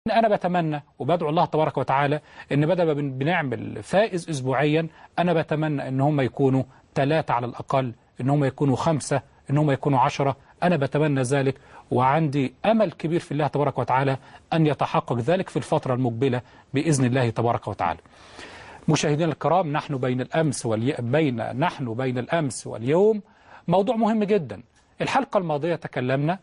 أنا بتمنى وبدعو الله تبارك وتعالى إن بدل ما بن- بنعمل فائز أسبوعيا أنا بتمنى إن هم يكونوا ثلاثة على الأقل إن هم يكونوا خمسة إن هم يكونوا عشرة أنا بتمنى ذلك وعندي أمل كبير في الله تبارك وتعالى أن يتحقق ذلك في الفترة المقبلة بإذن الله تبارك وتعالى مشاهدينا الكرام نحن بين الأمس والي... بين نحن بين الأمس واليوم موضوع مهم جدا الحلقة الماضية تكلمنا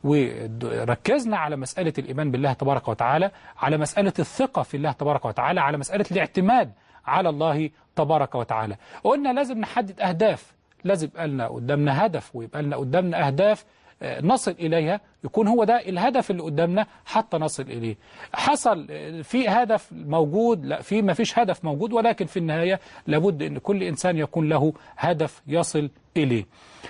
وركزنا على مسألة الإيمان بالله تبارك وتعالى على مسألة الثقة في الله تبارك وتعالى على مسألة الاعتماد على الله تبارك وتعالى قلنا لازم نحدد أهداف لازم يبقى لنا قدامنا هدف ويبقى لنا قدامنا أهداف آه، نصل إليها يكون هو ده الهدف اللي قدامنا حتى نصل إليه حصل آه، في هدف موجود لا في ما فيش هدف موجود ولكن في النهاية لابد أن كل إنسان يكون له هدف يصل إليه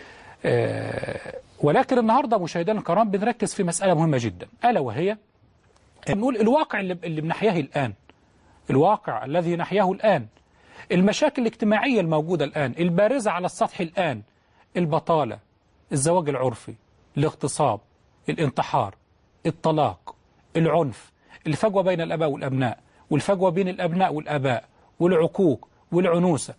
آه، ولكن النهاردة مشاهدينا الكرام بنركز في مسألة مهمة جدا ألا وهي نقول الواقع اللي اللي بنحياه الآن الواقع الذي نحياه الآن المشاكل الاجتماعية الموجودة الآن البارزة على السطح الآن البطالة الزواج العرفي الاغتصاب الانتحار الطلاق العنف الفجوة بين الأباء والأبناء والفجوة بين الأبناء والآباء والعقوق والعنوسة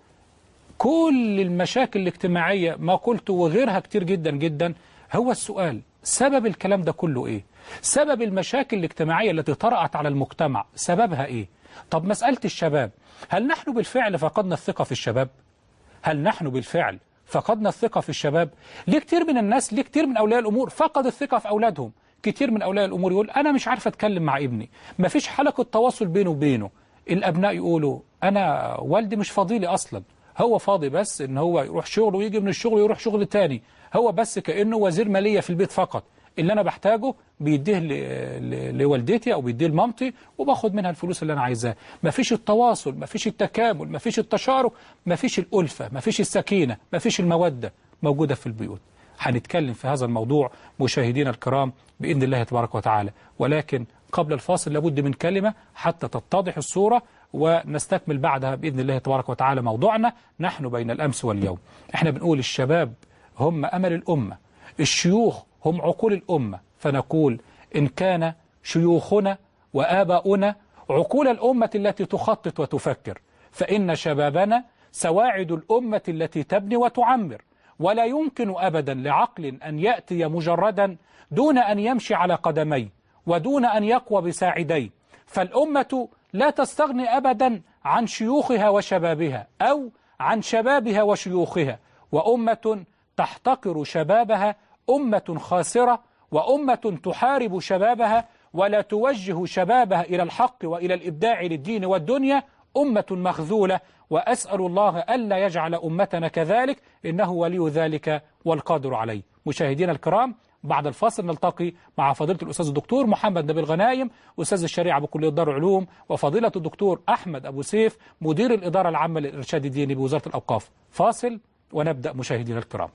كل المشاكل الاجتماعية ما قلت وغيرها كتير جدا جدا هو السؤال سبب الكلام ده كله ايه سبب المشاكل الاجتماعية التي طرأت على المجتمع سببها ايه طب مسألة الشباب هل نحن بالفعل فقدنا الثقة في الشباب هل نحن بالفعل فقدنا الثقة في الشباب ليه كتير من الناس ليه كتير من أولياء الأمور فقد الثقة في أولادهم كتير من أولياء الأمور يقول أنا مش عارف أتكلم مع ابني مفيش حلقة تواصل بينه وبينه الأبناء يقولوا أنا والدي مش فاضيلي أصلا هو فاضي بس إن هو يروح شغل ويجي من الشغل ويروح شغل تاني هو بس كأنه وزير مالية في البيت فقط اللي أنا بحتاجه بيديه ل- ل- لوالدتي أو بيديه لمامتي وباخد منها الفلوس اللي أنا عايزاه مفيش التواصل مفيش التكامل مفيش التشارك مفيش الألفة مفيش السكينة مفيش المودة موجودة في البيوت هنتكلم في هذا الموضوع مشاهدينا الكرام بإذن الله تبارك وتعالى ولكن قبل الفاصل لابد من كلمة حتى تتضح الصورة ونستكمل بعدها بإذن الله تبارك وتعالى موضوعنا نحن بين الأمس واليوم احنا بنقول الشباب هم أمل الأمة الشيوخ هم عقول الأمة فنقول إن كان شيوخنا وآباؤنا عقول الأمة التي تخطط وتفكر فإن شبابنا سواعد الأمة التي تبني وتعمر ولا يمكن أبدا لعقل أن يأتي مجردا دون أن يمشي على قدميه ودون أن يقوى بساعديه فالأمة لا تستغني أبدا عن شيوخها وشبابها أو عن شبابها وشيوخها وأمة تحتقر شبابها أمة خاسرة وأمة تحارب شبابها ولا توجه شبابها إلى الحق وإلى الإبداع للدين والدنيا أمة مخذولة وأسأل الله ألا يجعل أمتنا كذلك إنه ولي ذلك والقادر عليه مشاهدينا الكرام بعد الفاصل نلتقي مع فضيلة الأستاذ الدكتور محمد نبيل غنايم أستاذ الشريعة بكلية دار العلوم وفضيلة الدكتور أحمد أبو سيف مدير الإدارة العامة للإرشاد الديني بوزارة الأوقاف فاصل ونبدأ مشاهدينا الكرام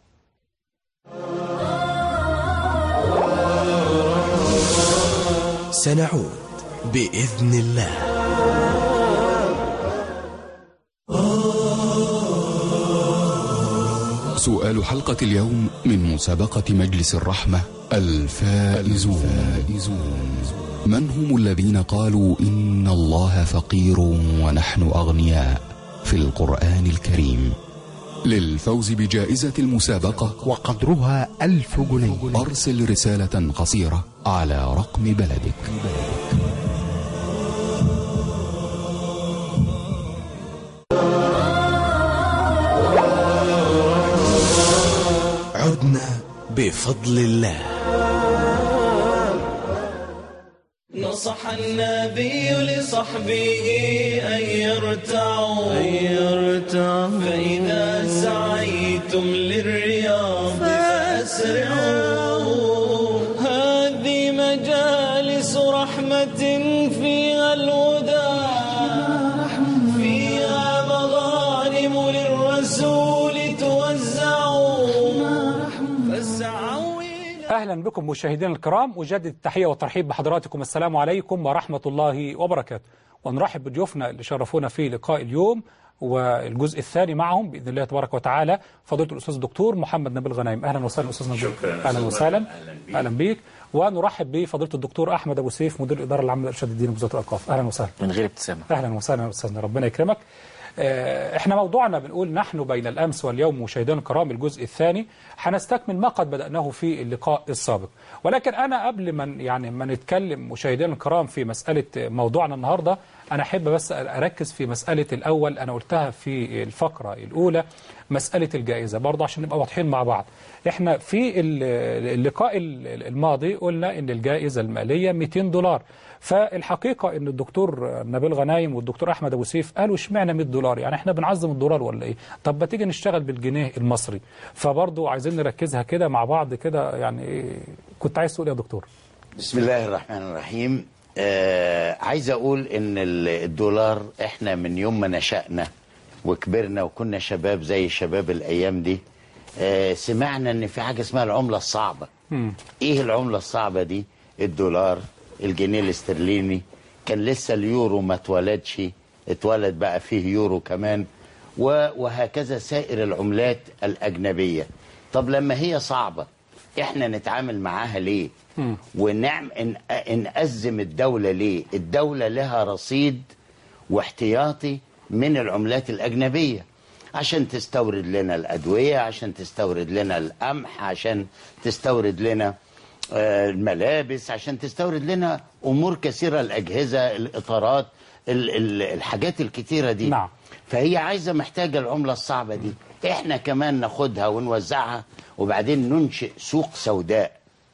سنعود بإذن الله سؤال حلقة اليوم من مسابقة مجلس الرحمة الفائزون من هم الذين قالوا إن الله فقير ونحن أغنياء في القرآن الكريم للفوز بجائزة المسابقة وقدرها ألف جنيه أرسل رسالة قصيرة على رقم بلدك عدنا بفضل الله نصح النبي لصحبه أن يرتعوا أن يرتعوا فإذا سعيتم للرياض فأسرعوا هذه مجالس رحمة فيها الهدى فيها مغانم للرسول توزعوا فاسعوا إلى أهلا بكم مشاهدينا الكرام أجدد التحية والترحيب بحضراتكم السلام عليكم ورحمة الله وبركاته ونرحب بضيوفنا اللي شرفونا في لقاء اليوم والجزء الثاني معهم بإذن الله تبارك وتعالى فضيلة الأستاذ الدكتور محمد نبيل غنايم أهلا وسهلا أستاذ نبيل شكراً. أهلا وسهلا أهلاً بيك. أهلا بيك ونرحب بفضيله الدكتور احمد ابو سيف مدير الاداره العامه لارشاد الدين وزاره الاوقاف اهلا وسهلا من غير ابتسامه اهلا وسهلا استاذنا ربنا يكرمك آه، احنا موضوعنا بنقول نحن بين الامس واليوم مشاهدينا الكرام الجزء الثاني هنستكمل ما قد بداناه في اللقاء السابق ولكن انا قبل ما يعني ما نتكلم مشاهدينا الكرام في مساله موضوعنا النهارده انا احب بس اركز في مساله الاول انا قلتها في الفقره الاولى مساله الجائزه برضه عشان نبقى واضحين مع بعض احنا في ال- اللقاء ال- الماضي قلنا ان الجائزه الماليه 200 دولار فالحقيقه ان الدكتور نبيل غنايم والدكتور احمد ابو سيف قالوا اشمعنى 100 دولار يعني احنا بنعظم الدولار ولا ايه طب ما تيجي نشتغل بالجنيه المصري فبرضه عايزين نركزها كده مع بعض كده يعني إيه؟ كنت عايز تقول إيه يا دكتور بسم الله الرحمن الرحيم آه عايز اقول ان ال- الدولار احنا من يوم ما نشأنا وكبرنا وكنا شباب زي شباب الايام دي آه سمعنا ان في حاجه اسمها العمله الصعبه ايه العمله الصعبه دي الدولار الجنيه الاسترليني كان لسه اليورو ما اتولدش اتولد بقى فيه يورو كمان و- وهكذا سائر العملات الاجنبيه طب لما هي صعبه احنا نتعامل معاها ليه ونعم ان نأزم الدولة ليه الدولة لها رصيد واحتياطي من العملات الأجنبية عشان تستورد لنا الأدوية عشان تستورد لنا القمح عشان تستورد لنا آه، الملابس عشان تستورد لنا أمور كثيرة الأجهزة الإطارات ال- ال- الحاجات الكتيرة دي نعم. فهي عايزة محتاجة العملة الصعبة دي احنا كمان ناخدها ونوزعها وبعدين ننشئ سوق سوداء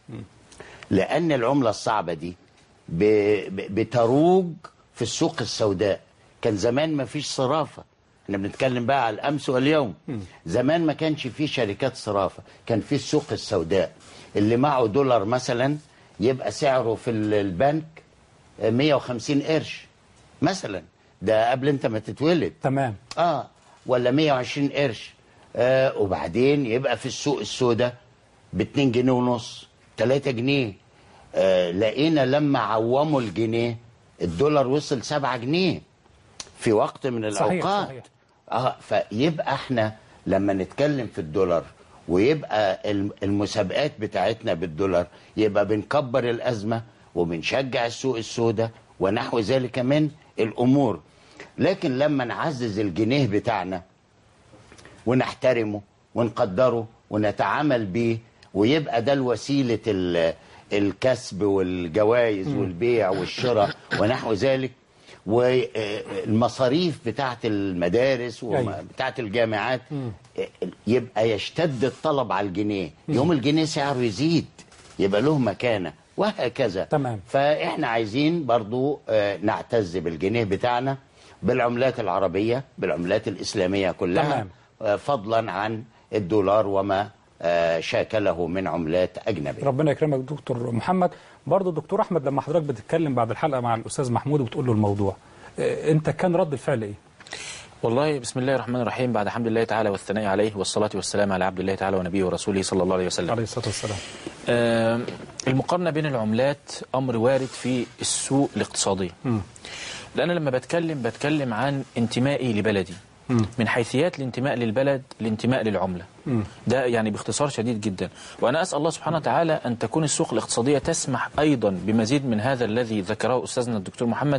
لأن العملة الصعبة دي ب- ب- بتروج في السوق السوداء كان زمان ما فيش صرافة احنا بنتكلم بقى على الأمس واليوم زمان ما كانش فيه شركات صرافة كان فيه السوق السوداء اللي معه دولار مثلا يبقى سعره في ال- البنك 150 قرش مثلا ده قبل انت ما تتولد تمام اه ولا 120 قرش آه وبعدين يبقى في السوق السوداء ب 2 جنيه ونص 3 جنيه آه لقينا لما عوموا الجنيه الدولار وصل 7 جنيه في وقت من صحيح، الاوقات صحيح. اه فيبقى احنا لما نتكلم في الدولار ويبقى الم- المسابقات بتاعتنا بالدولار يبقى بنكبر الازمه وبنشجع السوق السوداء ونحو ذلك من الامور لكن لما نعزز الجنيه بتاعنا ونحترمه ونقدره ونتعامل بيه ويبقى ده الوسيله ال- الكسب والجوائز والبيع والشراء ونحو ذلك والمصاريف بتاعت المدارس أيوة. وبتاعت الجامعات يبقى يشتد الطلب على الجنيه يوم الجنيه سعره يزيد يبقى له مكانة وهكذا تمام. فإحنا عايزين برضو آه، نعتز بالجنيه بتاعنا بالعملات العربية بالعملات الإسلامية كلها تمام. آه، فضلا عن الدولار وما آه، شاكله من عملات أجنبية ربنا يكرمك دكتور محمد برضه دكتور احمد لما حضرتك بتتكلم بعد الحلقه مع الاستاذ محمود وبتقول له الموضوع آه، انت كان رد الفعل ايه والله بسم الله الرحمن الرحيم بعد حمد الله تعالى والثناء عليه والصلاة والسلام على عبد الله تعالى ونبيه ورسوله صلى الله عليه وسلم عليه الصلاه والسلام آه، المقارنة بين العملات أمر وارد في السوق الاقتصادي لأن لما بتكلم بتكلم عن انتمائي لبلدي من حيثيات الانتماء للبلد الانتماء للعملة ده يعني باختصار شديد جدا وأنا أسأل الله سبحانه وتعالى أن تكون السوق الاقتصادية تسمح أيضا بمزيد من هذا الذي ذكره أستاذنا الدكتور محمد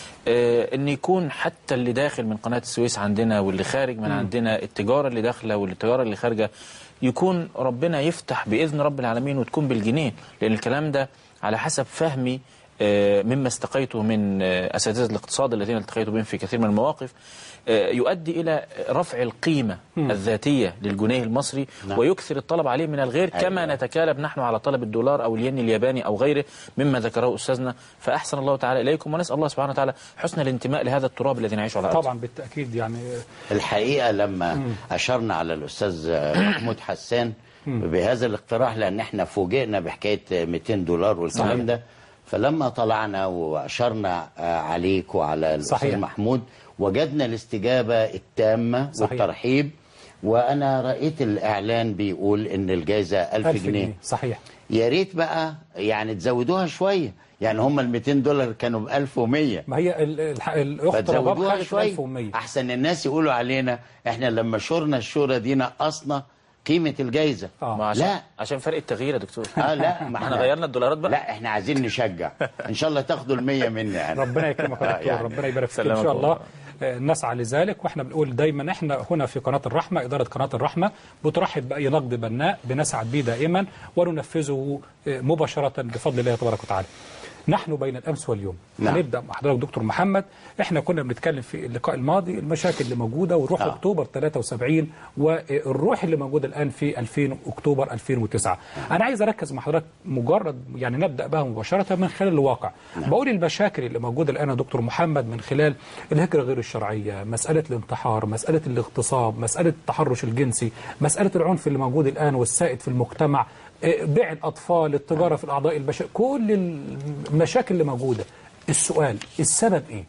آه، ان يكون حتى اللي داخل من قناه السويس عندنا واللي خارج من عندنا التجاره اللي داخله والتجاره اللي خارجه يكون ربنا يفتح باذن رب العالمين وتكون بالجنيه لان الكلام ده على حسب فهمي آه، مما استقيته من آه، اساتذه الاقتصاد الذين التقيت بهم في كثير من المواقف آه، يؤدي الى رفع القيمه الذاتيه للجنيه المصري ويكثر الطلب عليه من الغير كما أيوة. نتكالب نحن على طلب الدولار او الين الياباني او غيره مما ذكره استاذنا فاحسن الله تعالى اليكم ونسال الله سبحانه وتعالى حسن الانتماء لهذا التراب الذي نعيش على ارضه طبعا بالتاكيد يعني الحقيقة لما أشرنا على الأستاذ محمود حسان بهذا الاقتراح لأن احنا فوجئنا بحكاية 200 دولار والكلام صحيح. ده فلما طلعنا وأشرنا آه، عليك وعلى الأستاذ صحيح. محمود وجدنا الاستجابة التامة صحيح. والترحيب وأنا رأيت الإعلان بيقول إن الجائزة 1000 1000 جنيه جنيه صحيح يا ريت بقى يعني تزودوها شوية يعني هم ال 200 دولار كانوا ب 1100 ما هي ال- الح- الاخت رباب فتزودوها خدت شوية 1100 أحسن الناس يقولوا علينا إحنا لما شرنا الشورى دي نقصنا قيمه الجائزه آه. ما عشان لا عشان فرق التغيير يا دكتور اه لا ما احنا غيرنا الدولارات بقى لا احنا عايزين نشجع ان شاء الله تاخدوا المية مني يعني ربنا يكرمك يا آه، دكتور يعني. ربنا يبارك فيك ان سلامك شاء الله والله. آه، نسعى لذلك واحنا بنقول دايما احنا هنا في قناه الرحمه اداره قناه الرحمه بترحب باي نقد بناء بنسعد به دائما وننفذه آه، مباشره بفضل الله تبارك وتعالى. نحن بين الامس واليوم نعم. هنبدا مع حضرتك دكتور محمد احنا كنا بنتكلم في اللقاء الماضي المشاكل اللي موجوده وروح آه. اكتوبر 73 والروح اللي موجوده الان في 2000 اكتوبر 2009 انا عايز اركز مع حضرتك مجرد يعني نبدا بها مباشره من خلال الواقع بقول المشاكل اللي موجوده الان يا دكتور محمد من خلال الهجره غير الشرعيه مساله الانتحار مساله الاغتصاب مساله التحرش الجنسي مساله العنف اللي موجود الان والسائد في المجتمع آه، بيع الاطفال التجاره في الاعضاء البشريه كل المشاكل اللي موجوده السؤال السبب ايه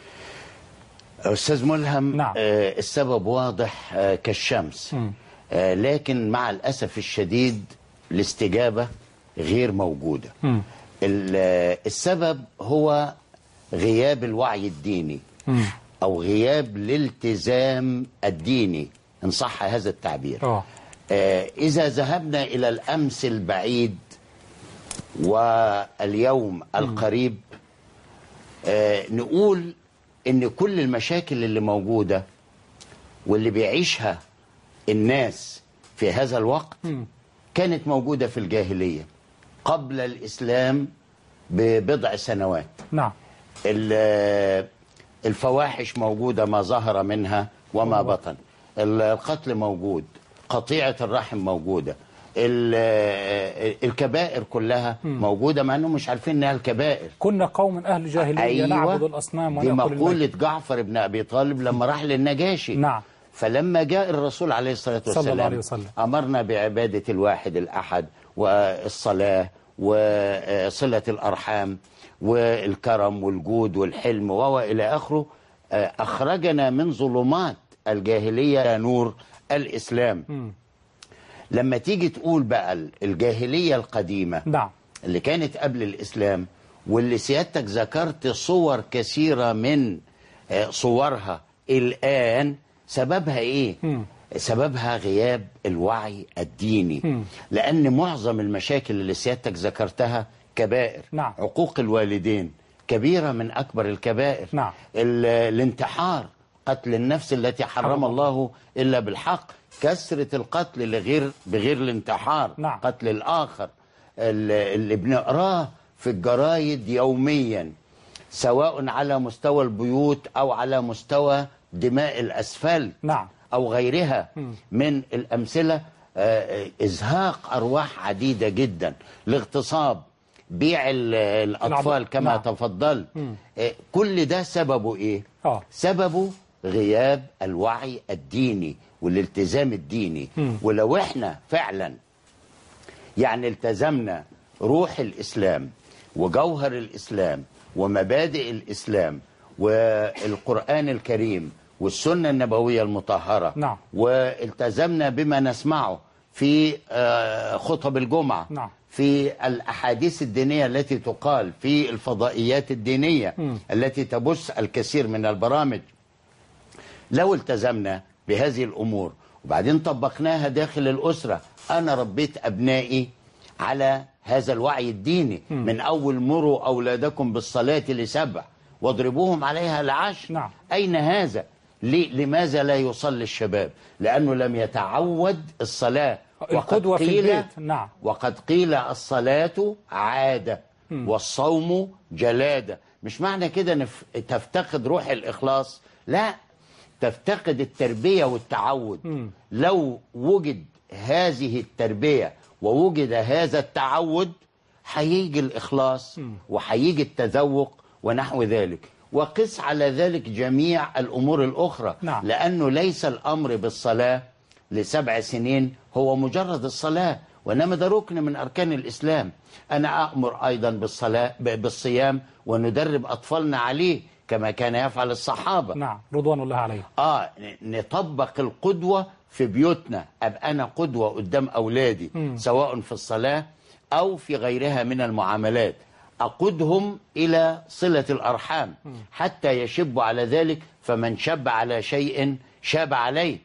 استاذ ملهم نعم. آه السبب واضح آه كالشمس آه لكن مع الاسف الشديد الاستجابه غير موجوده ال- آه، السبب هو غياب الوعي الديني او غياب الالتزام الديني ان صح هذا التعبير اه آه، إذا ذهبنا إلى الأمس البعيد واليوم القريب آه، نقول إن كل المشاكل اللي موجودة واللي بيعيشها الناس في هذا الوقت كانت موجودة في الجاهلية قبل الإسلام ببضع سنوات نعم ال- الفواحش موجودة ما ظهر منها وما بطن ال- القتل موجود قطيعة الرحم موجودة ال- الكبائر كلها موجودة مع أنهم مش عارفين أنها الكبائر كنا قوم اهل جاهليه نعبد الاصنام دي وناكل مقولة الميت جعفر بن أبي طالب لما راح للنجاشي نعم. فلما جاء الرسول عليه الصلاة صلى والسلام الله عليه وسلم. أمرنا بعبادة الواحد الأحد والصلاة وصلة الأرحام والكرم والجود والحلم وإلى آخره آه، أخرجنا من ظلمات الجاهلية إلى نور الإسلام لما تيجي تقول بقى الجاهلية القديمة نعم اللي كانت قبل الإسلام واللي سيادتك ذكرت صور كثيرة من آه، صورها الآن سببها إيه؟ سببها غياب الوعي الديني لأن معظم المشاكل اللي سيادتك ذكرتها كبائر نعم. عقوق الوالدين كبيرة من أكبر الكبائر نعم. ال- الانتحار قتل النفس التي حرم الله إلا بالحق كثرة القتل لغير بغير الانتحار نعم. قتل الآخر ال- اللي بنقراه في الجرايد يوميا سواء على مستوى البيوت أو على مستوى دماء الأسفلت نعم. أو غيرها من الأمثلة آه، آه، إزهاق أرواح عديدة جدا الاغتصاب بيع ال- الأطفال العض- كما نعم. تفضل آه، كل ده سببه إيه؟ آه. سببه غياب الوعي الديني والالتزام الديني ولو احنا فعلا يعني التزمنا روح الإسلام وجوهر الإسلام ومبادئ الإسلام والقرآن الكريم والسنة النبوية المطهرة نعم. والتزمنا بما نسمعه في آه، خطب الجمعة نعم. في الأحاديث الدينية التي تقال في الفضائيات الدينية التي تبث الكثير من البرامج لو التزمنا بهذه الأمور وبعدين طبقناها داخل الأسرة أنا ربيت أبنائي على هذا الوعي الديني من أول مروا أولادكم بالصلاة لسبع واضربوهم عليها لعشر نعم. أين هذا؟ ليه- لماذا لا يصلي الشباب؟ لأنه لم يتعود الصلاة وقد القدوة في قيل البيت نعم وقد قيل الصلاة عادة والصوم جلادة مش معنى كده نف... تفتقد روح الإخلاص لا تفتقد التربية والتعود لو وجد هذه التربية ووجد هذا التعود هيجي الإخلاص وهيجي التذوق ونحو ذلك وقس على ذلك جميع الأمور الأخرى نعم. لأنه ليس الأمر بالصلاة لسبع سنين هو مجرد الصلاة وإنما ده ركن من أركان الإسلام أنا أأمر أيضا بالصلاة ب- بالصيام وندرب أطفالنا عليه كما كان يفعل الصحابة نعم رضوان الله عليه آه ن- نطبق القدوة في بيوتنا أبقى أنا قدوة قدام أولادي سواء في الصلاة أو في غيرها من المعاملات أقودهم إلى صلة الأرحام حتى يشبوا على ذلك فمن شب على شيء شاب عليه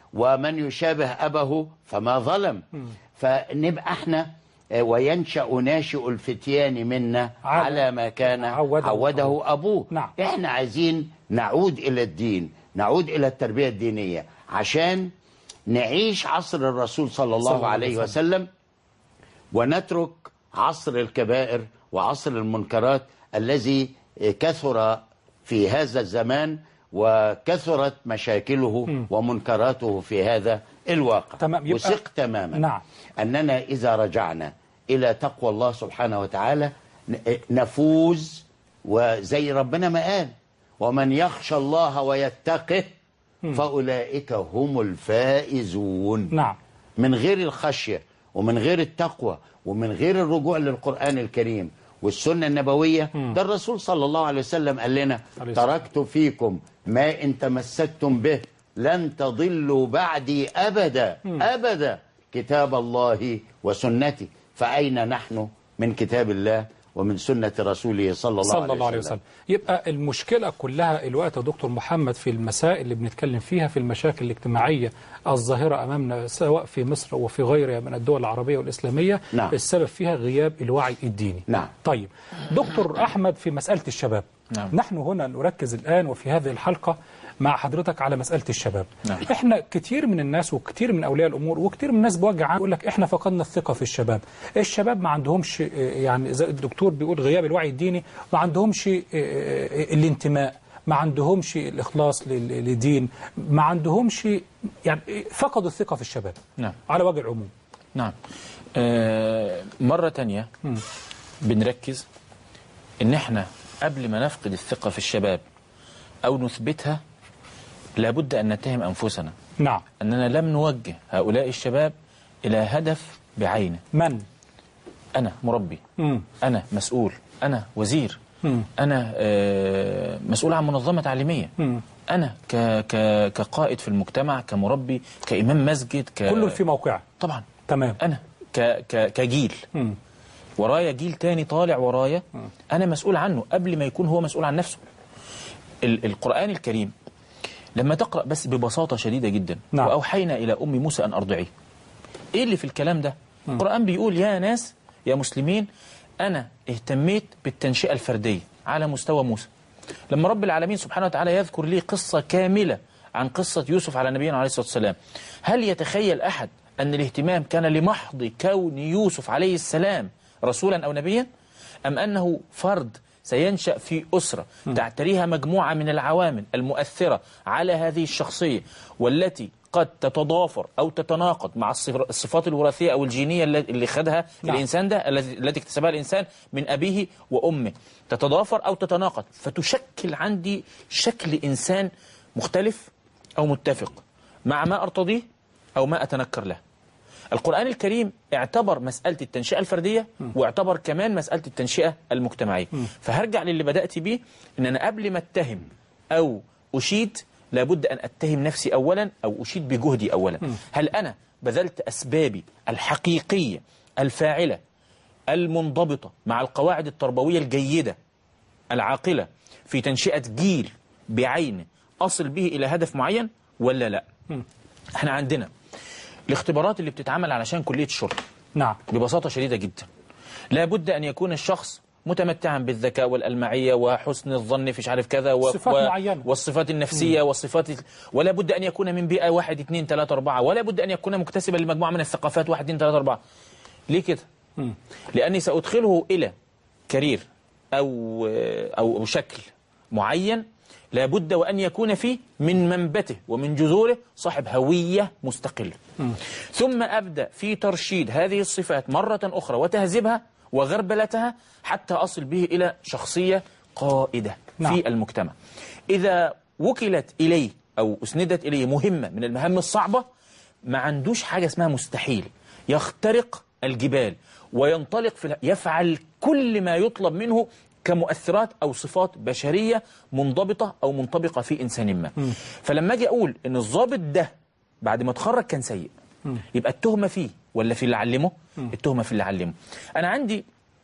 ومن يشابه أبه فما ظلم فنبقى احنا آه، وينشأ ناشئ الفتيان منا على- على ما كان عوده عوده, أبوه. أبوه نعم. احنا عايزين نعود إلى الدين نعود إلى التربية الدينية عشان نعيش عصر الرسول صلى الله, صلى الله عليه عليه وسلم ونترك عصر الكبائر وعصر المنكرات الذي كثر في هذا الزمان وكثرت مشاكله ومنكراته في هذا الواقع تمام، يبقى- وثق تماما نعم. أننا إذا رجعنا إلى تقوى الله سبحانه وتعالى ن- نفوز وزي ربنا ما قال ومن يخشى الله ويتقه فأولئك هم الفائزون نعم من غير الخشية ومن غير التقوى ومن غير الرجوع للقرآن الكريم والسنة النبوية ده الرسول صلى الله عليه وسلم قال لنا عليه الصلاة تركت فيكم ما إن تمسكتم به لن تضلوا بعدي أبدا أبدا كتاب الله وسنتي فأين نحن من كتاب الله ومن سنة رسوله صلى الله, صلى الله عليه وسلم يبقى المشكلة كلها الوقت يا دكتور محمد في المسائل اللي بنتكلم فيها في المشاكل الاجتماعية الظاهرة أمامنا سواء في مصر وفي غيرها من الدول العربية والإسلامية نعم. السبب فيها غياب الوعي الديني نعم. طيب دكتور أحمد في مسألة الشباب نعم. نحن هنا نركز الآن وفي هذه الحلقة مع حضرتك على مسألة الشباب نعم. احنا كتير من الناس وكتير من أولياء الأمور وكتير من الناس بوجه عام يقول لك احنا فقدنا الثقة في الشباب الشباب ما عندهمش اه، يعني زي الدكتور بيقول غياب الوعي الديني ما عندهمش اه، اه، الانتماء ما عندهمش الإخلاص لل- للدين ما عندهمش يعني فقدوا الثقة في الشباب نعم. على وجه العموم نعم آه مرة تانية بنركز ان احنا قبل ما نفقد الثقة في الشباب او نثبتها لابد ان نتهم انفسنا نعم اننا لم نوجه هؤلاء الشباب الى هدف بعينه من انا مربي مم. انا مسؤول انا وزير مم. انا آه، مسؤول عن منظمه تعليميه مم. انا ك ك كقائد في المجتمع كمربي كامام مسجد ك كل في موقعه طبعا تمام انا ك ك كجيل مم. ورايا جيل تاني طالع ورايا انا مسؤول عنه قبل ما يكون هو مسؤول عن نفسه ال القران الكريم لما تقرا بس ببساطه شديده جدا نعم. واوحينا الى ام موسى ان ارضعيه ايه اللي في الكلام ده القران بيقول يا ناس يا مسلمين انا اهتميت بالتنشئه الفرديه على مستوى موسى لما رب العالمين سبحانه وتعالى يذكر لي قصه كامله عن قصه يوسف على نبينا عليه الصلاه والسلام هل يتخيل احد ان الاهتمام كان لمحض كون يوسف عليه السلام رسولا او نبيا ام انه فرد سينشأ في أسرة تعتريها مجموعة من العوامل المؤثرة على هذه الشخصية والتي قد تتضافر أو تتناقض مع الصفر- الصفات الوراثية أو الجينية الل- اللي خدها نعم. الإنسان ده الذي التي اكتسبها الإنسان من أبيه وأمه تتضافر أو تتناقض فتشكل عندي شكل إنسان مختلف أو متفق مع ما أرتضيه أو ما أتنكر له القرآن الكريم اعتبر مسألة التنشئة الفردية واعتبر كمان مسألة التنشئة المجتمعية فهرجع للي بدأت بيه إن أنا قبل ما اتهم أو أشيد لابد أن أتهم نفسي أولا أو أشيد بجهدي أولا هل أنا بذلت أسبابي الحقيقية الفاعلة المنضبطة مع القواعد التربوية الجيدة العاقلة في تنشئة جيل بعينه أصل به إلى هدف معين ولا لا احنا عندنا الاختبارات اللي بتتعمل علشان كلية الشرطة نعم ببساطة شديدة جدا لابد أن يكون الشخص متمتعا بالذكاء والألمعية وحسن الظن في مش عارف كذا و... صفات و... معينة. والصفات النفسية والصفات ال- ولا بد أن يكون من بيئة واحد اثنين ثلاثة أربعة ولا بد أن يكون مكتسبا لمجموعة من الثقافات واحد اثنين ثلاثة أربعة ليه كده؟ لأني سأدخله إلى كارير أو أو شكل معين لابد وأن يكون فيه من منبته ومن جذوره صاحب هوية مستقلة ثم أبدأ في ترشيد هذه الصفات مرة أخرى وتهذيبها وغربلتها حتى أصل به إلى شخصية قائدة نعم. في المجتمع إذا وكلت إليه أو أسندت إليه مهمة من المهام الصعبة ما عندوش حاجة اسمها مستحيل يخترق الجبال وينطلق في الع- يفعل كل ما يطلب منه كمؤثرات أو صفات بشرية منضبطة أو منطبقة في إنسان ما فلما أجي أقول إن الضابط ده بعد ما اتخرج كان سيء يبقى التهمة فيه ولا في اللي علمه التهمة في اللي علمه أنا عندي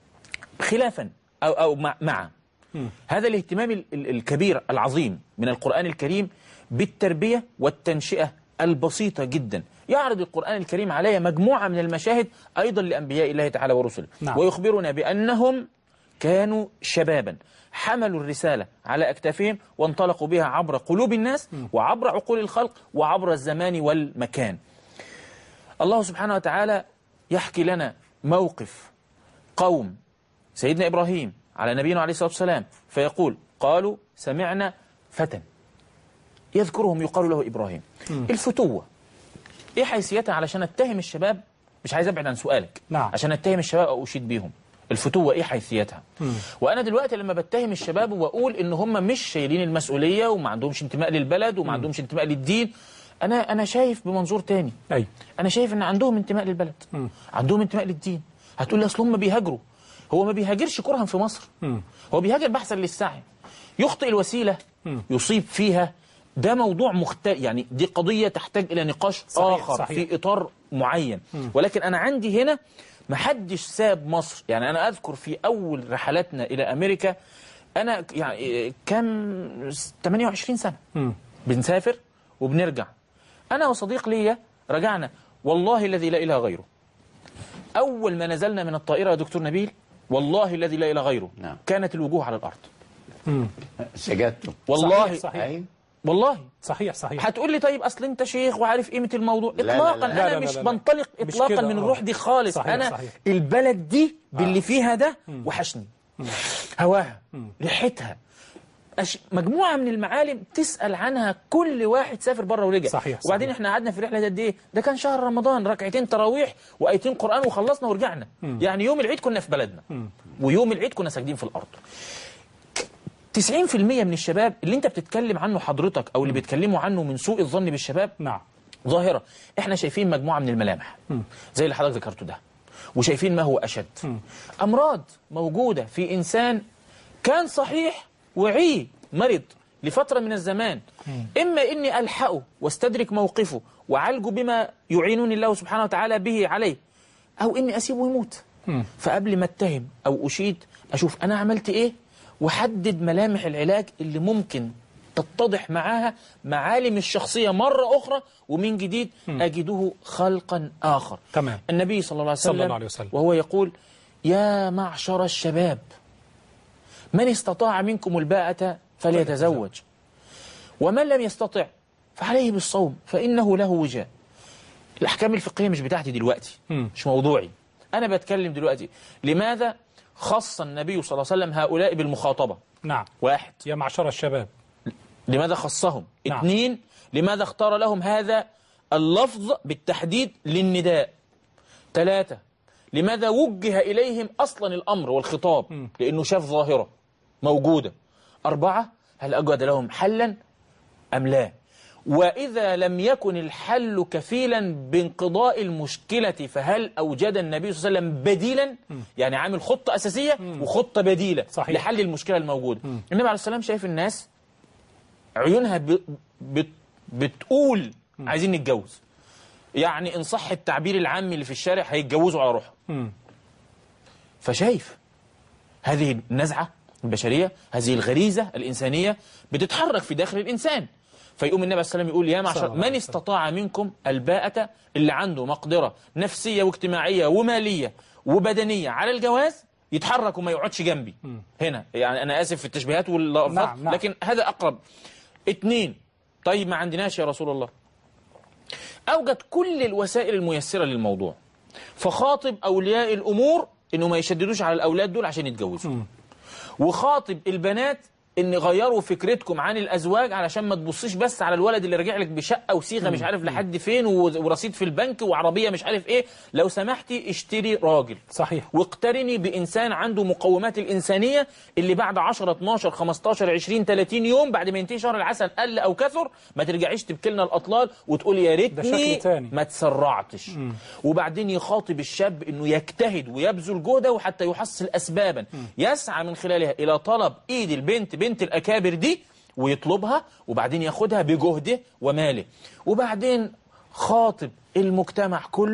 خلافا أو, أو مع, مع هذا الاهتمام ال- ال- الكبير العظيم من القرآن الكريم بالتربية والتنشئة البسيطة جدا يعرض القرآن الكريم علي مجموعة من المشاهد أيضا لأنبياء الله تعالى ورسله نعم. ويخبرنا بأنهم كانوا شبابا حملوا الرسالة على أكتافهم وانطلقوا بها عبر قلوب الناس وعبر عقول الخلق وعبر الزمان والمكان الله سبحانه وتعالى يحكي لنا موقف قوم سيدنا إبراهيم على نبينا عليه الصلاة والسلام فيقول قالوا سمعنا فتى يذكرهم يقال له إبراهيم الفتوة إيه حيثيتها علشان أتهم الشباب مش عايز أبعد عن سؤالك نعم. عشان أتهم الشباب أو أشيد بيهم الفتوة إيه حيثيتها وأنا دلوقتي لما بتهم الشباب وأقول إن هم مش شايلين المسؤولية وما عندهمش انتماء للبلد وما عندهمش انتماء للدين أنا أنا شايف بمنظور تاني أي انا شايف ان عندهم انتماء للبلد عندهم انتماء للدين هتقول لي اصل هم بيهاجروا هو ما بيهاجرش كرها في مصر هو بيهاجر بحثا للسعي يخطئ الوسيله يصيب فيها ده موضوع مختلف يعني دي قضيه تحتاج الى نقاش صحيح، اخر صحيح. في اطار معين ولكن انا عندي هنا ما حدش ساب مصر يعني انا اذكر في اول رحلاتنا الى امريكا انا يعني كام 28 سنه بنسافر وبنرجع انا وصديق ليا رجعنا والله الذي لا اله غيره اول ما نزلنا من الطائره يا دكتور نبيل والله الذي لا اله غيره نعم. كانت الوجوه على الارض سجدتم والله صحيح صحيح أيوة. والله صحيح, صحيح. هتقول لي طيب اصل انت شيخ وعارف قيمه الموضوع لا، لا، اطلاقا لا. لا، انا لا، مش لا، لا. بنطلق مش اطلاقا كده، من آه. الروح دي خالص صحيح، انا صحيح. البلد دي باللي فيها ده وحشني هواها ريحتها أش... مجموعه من المعالم تسال عنها كل واحد سافر بره ورجع صحيح، وبعدين صحيح. احنا قعدنا في الرحله دي قد ايه ده كان شهر رمضان ركعتين تراويح وايتين قران وخلصنا ورجعنا يعني يوم العيد كنا في بلدنا ويوم العيد كنا ساجدين في الارض 90% من الشباب اللي انت بتتكلم عنه حضرتك او اللي بيتكلموا عنه من سوء الظن بالشباب نعم ظاهرة احنا شايفين مجموعة من الملامح زي اللي حضرتك ذكرته ده وشايفين ما هو أشد أمراض موجودة في إنسان كان صحيح وعي مرض لفترة من الزمان إما إني ألحقه واستدرك موقفه وعالجه بما يعينني الله سبحانه وتعالى به عليه أو إني أسيبه يموت فقبل ما اتهم أو أشيد أشوف أنا عملت إيه وحدد ملامح العلاج اللي ممكن تتضح معاها معالم الشخصية مرة أخرى ومن جديد أجده خلقا آخر تمام. النبي صلى الله عليه وسلم, صلى الله عليه وسلم. وهو يقول يا معشر الشباب من استطاع منكم الباءة فليتزوج ومن لم يستطع فعليه بالصوم فإنه له وجاء الأحكام الفقهية مش بتاعتي دلوقتي مم. مش موضوعي أنا بتكلم دلوقتي لماذا خص النبي صلى الله عليه وسلم هؤلاء بالمخاطبة نعم واحد يا معشر الشباب لماذا خصهم نعم. اثنين لماذا اختار لهم هذا اللفظ بالتحديد للنداء ثلاثة لماذا وجه إليهم أصلا الأمر والخطاب لأنه شاف ظاهرة موجودة أربعة هل أجد لهم حلا أم لا وإذا لم يكن الحل كفيلا بانقضاء المشكلة فهل أوجد النبي صلى الله عليه وسلم بديلا يعني عامل خطة أساسية وخطة بديلة صحيح. لحل المشكلة الموجودة النبي عليه السلام شايف الناس عيونها ب... بت... بتقول عايزين نتجوز يعني إن صح التعبير العامي اللي في الشارع هيتجوزوا على روحهم فشايف هذه النزعة البشرية هذه الغريزة الإنسانية بتتحرك في داخل الإنسان فيقوم النبي عليه السلام يقول يا صلى معشر الله من عليه استطاع منكم الباءة اللي عنده مقدرة نفسية واجتماعية ومالية وبدنية على الجواز يتحرك وما يقعدش جنبي هنا يعني أنا آسف في التشبيهات واللفظات نعم، نعم. لكن هذا أقرب اتنين طيب ما عندناش يا رسول الله أوجد كل الوسائل الميسرة للموضوع فخاطب أولياء الأمور إنه ما يشددوش على الأولاد دول عشان يتجوزوا وخاطب البنات ان غيروا فكرتكم عن الازواج علشان ما تبصيش بس على الولد اللي راجع لك بشقه وصيغه مش عارف لحد فين و- ورصيد في البنك وعربيه مش عارف ايه لو سمحتي اشتري راجل صحيح واقترني بإنسان عنده مقومات الإنسانية اللي بعد 10 12 15 20 30 يوم بعد ما ينتهي شهر العسل قل أو كثر ما ترجعيش تبكي لنا الأطلال وتقول يا ده ريتني شكل تاني. ما تسرعتش وبعدين يخاطب الشاب انه يجتهد ويبذل جهده حتى يحصل اسبابا يسعى من خلالها الى طلب ايد البنت بنت الاكابر دي ويطلبها وبعدين ياخدها بجهده وماله وبعدين خاطب المجتمع كله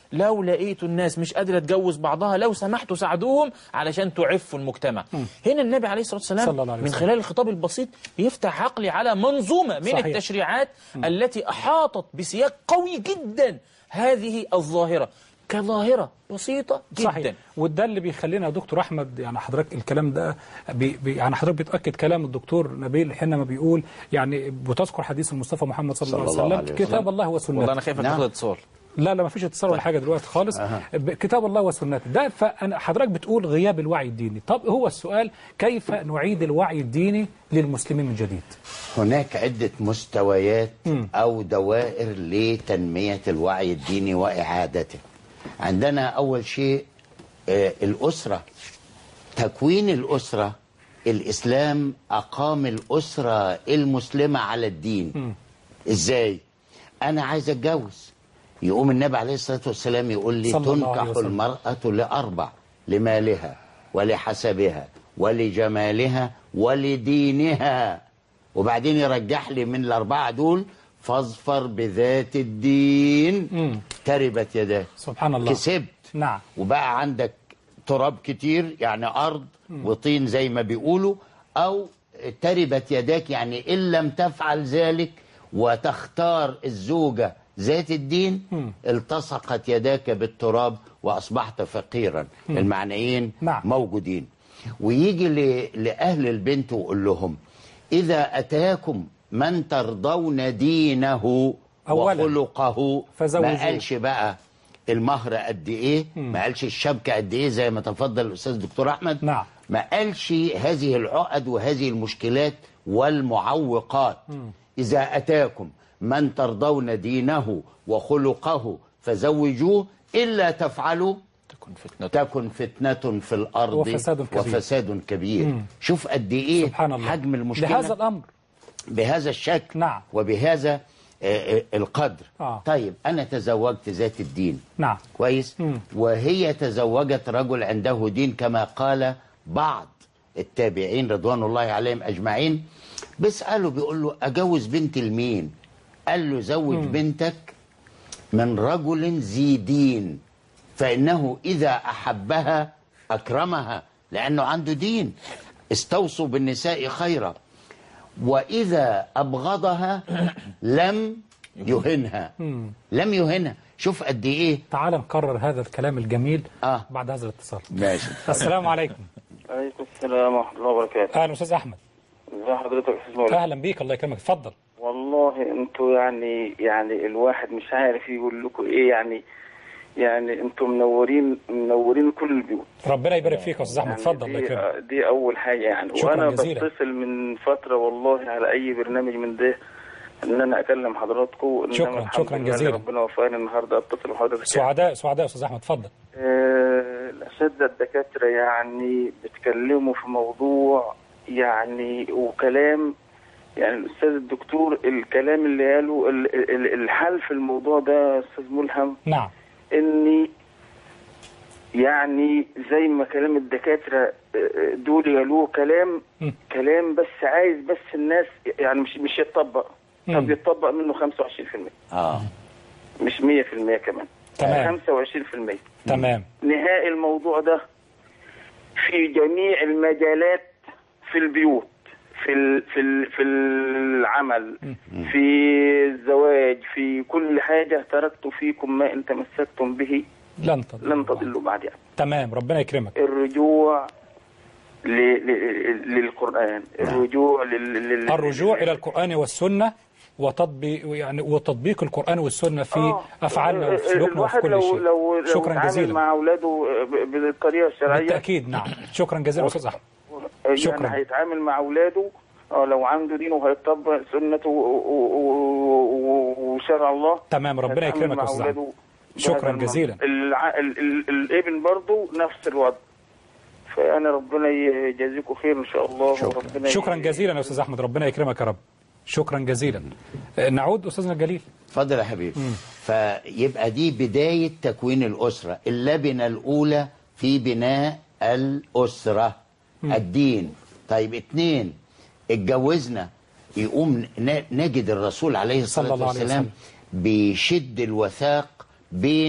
لو لقيتوا الناس مش قادرة تجوز بعضها لو سمحتوا ساعدوهم علشان تعفوا المجتمع هنا النبي عليه الصلاة والسلام صلى الله عليه من وسلم. خلال الخطاب البسيط يفتح عقلي على منظومة من صحيح. التشريعات التي أحاطت بسياق قوي جدا هذه الظاهرة كظاهرة بسيطة جدا صحيح وده اللي بيخلينا يا دكتور احمد يعني حضرتك الكلام ده بي بي يعني حضرتك بتاكد كلام الدكتور نبيل حينما بيقول يعني بتذكر حديث المصطفى محمد صلى الله عليه صلى الله وسلم عليه وسلم. كتاب الله وسنته والله أنا خايف نعم. تاخد اتصال لا لا ما فيش اتصال ولا حاجه دلوقتي خالص ب- كتاب الله وسنته ده فانا حضرتك بتقول غياب الوعي الديني طب هو السؤال كيف نعيد الوعي الديني للمسلمين من جديد هناك عدة مستويات أو دوائر لتنمية الوعي الديني وإعادته عندنا أول شيء آه، الأسرة تكوين الأسرة الإسلام أقام الأسرة المسلمة على الدين إزاي؟ أنا عايز أتجوز يقوم النبي عليه الصلاة والسلام يقول لي صلى الله عليه تنكح وسلم. المرأة لأربع لمالها ولحسبها ولجمالها ولدينها وبعدين يرجح لي من الأربعة دول فاظفر بذات الدين تربت يداك سبحان الله كسبت نعم وبقى عندك تراب كتير يعني أرض وطين زي ما بيقولوا أو تربت يداك يعني إن لم تفعل ذلك وتختار الزوجة ذات الدين التصقت يداك بالتراب وأصبحت فقيرا المعنيين نعم. موجودين ويجي ل- لأهل البنت ويقول لهم إذا أتاكم من ترضون دينه أولاً. وخلقه فزوجوه. ما قالش بقى المهر قد ايه ما قالش الشبكه قد ايه زي ما تفضل الاستاذ دكتور احمد نعم. ما قالش هذه العقد وهذه المشكلات والمعوقات اذا اتاكم من ترضون دينه وخلقه فزوجوه الا تفعلوا تكون فتنة تكن فتنة في الأرض وفساد كبير. وفساد كبير شوف قد إيه سبحان الله حجم المشكلة لهذا الامر بهذا الشكل نعم. وبهذا آه، آه، القدر آه. طيب أنا تزوجت ذات الدين نعم كويس مم. وهي تزوجت رجل عنده دين كما قال بعض التابعين رضوان الله عليهم أجمعين بيسأله بيقول له أجوز بنت لمين قال له زوج بنتك من رجل ذي دين فإنه إذا أحبها أكرمها لأنه عنده دين استوصوا بالنساء خيرا وإذا أبغضها لم يهنها لم يهنها شوف قد إيه تعال نكرر هذا الكلام الجميل آه. بعد هذا الاتصال ماشي السلام عليكم عليكم السلام ورحمة الله وبركاته اهلا استاذ احمد ازي حضرتك يا استاذ مولى اهلا بيك الله يكرمك اتفضل والله انتوا يعني يعني الواحد مش عارف يقول لكم ايه يعني يعني انتوا منورين منورين كل البيوت ربنا يبارك فيك يا استاذ احمد يعني اتفضل الله دي, يكرمك دي اول حاجه يعني شكراً وانا جزيلاً. بتصل من فتره والله على اي برنامج من ده ان انا اكلم حضراتكم إنما شكراً، الحمد شكراً لله جزيلاً. ربنا وفقني النهارده اتصل بحضرتك سعداء سعداء يا استاذ احمد اتفضل آه، الأساتذة الدكاترة يعني بيتكلموا في موضوع يعني وكلام يعني الأستاذ الدكتور الكلام اللي قاله ال- ال- الحل في الموضوع ده يا أستاذ ملهم نعم إني يعني زي ما كلام الدكاترة آه، دول قالوه كلام م. كلام بس عايز بس الناس يعني مش مش يتطبق م. طب يتطبق منه 25% آه مش 100% كمان تمام. 25% تمام نهاء الموضوع ده في جميع المجالات في البيوت في ال في ال في العمل في الزواج في كل حاجة تركت فيكم ما إن تمسكتم به لن تضل لن تضلوا بعد يعني. تمام ربنا يكرمك الرجوع ل- ل- للقرآن الرجوع لل لل- الرجوع الى القران والسنه وتطبيق يعني وتطبيق القران والسنه في آه. افعالنا وفي سلوكنا وفي الواحد كل لو شيء لو لو شكرا اتعامل جزيلا مع أولاده ب- بالطريقة الشرعية بالتاكيد نعم شكرا جزيلا استاذ احمد شكراً. يعني هيتعامل مع اولاده اه لو عنده دين وهيطبق سنته و- و- و- و- وشرع الله تمام ربنا هيتعامل يكرمك مع يا استاذ اولاده احمد بهذا شكراً المنطق. جزيلاً. الع... ال... ال... الابن برضه نفس الوضع فانا ربنا يجازيكم خير ان شاء الله شكراً. وربنا شكرا ي- جزيلا يا استاذ احمد ربنا يكرمك يا رب شكرا جزيلا آه، نعود استاذنا الجليل اتفضل يا حبيبي فيبقى دي بداية تكوين الأسرة اللبنة الأولى في بناء الأسرة الدين طيب اتنين اتجوزنا يقوم ن- نجد الرسول عليه صلى الصلاة الله عليه والسلام وسلم. بيشد الوثاق بين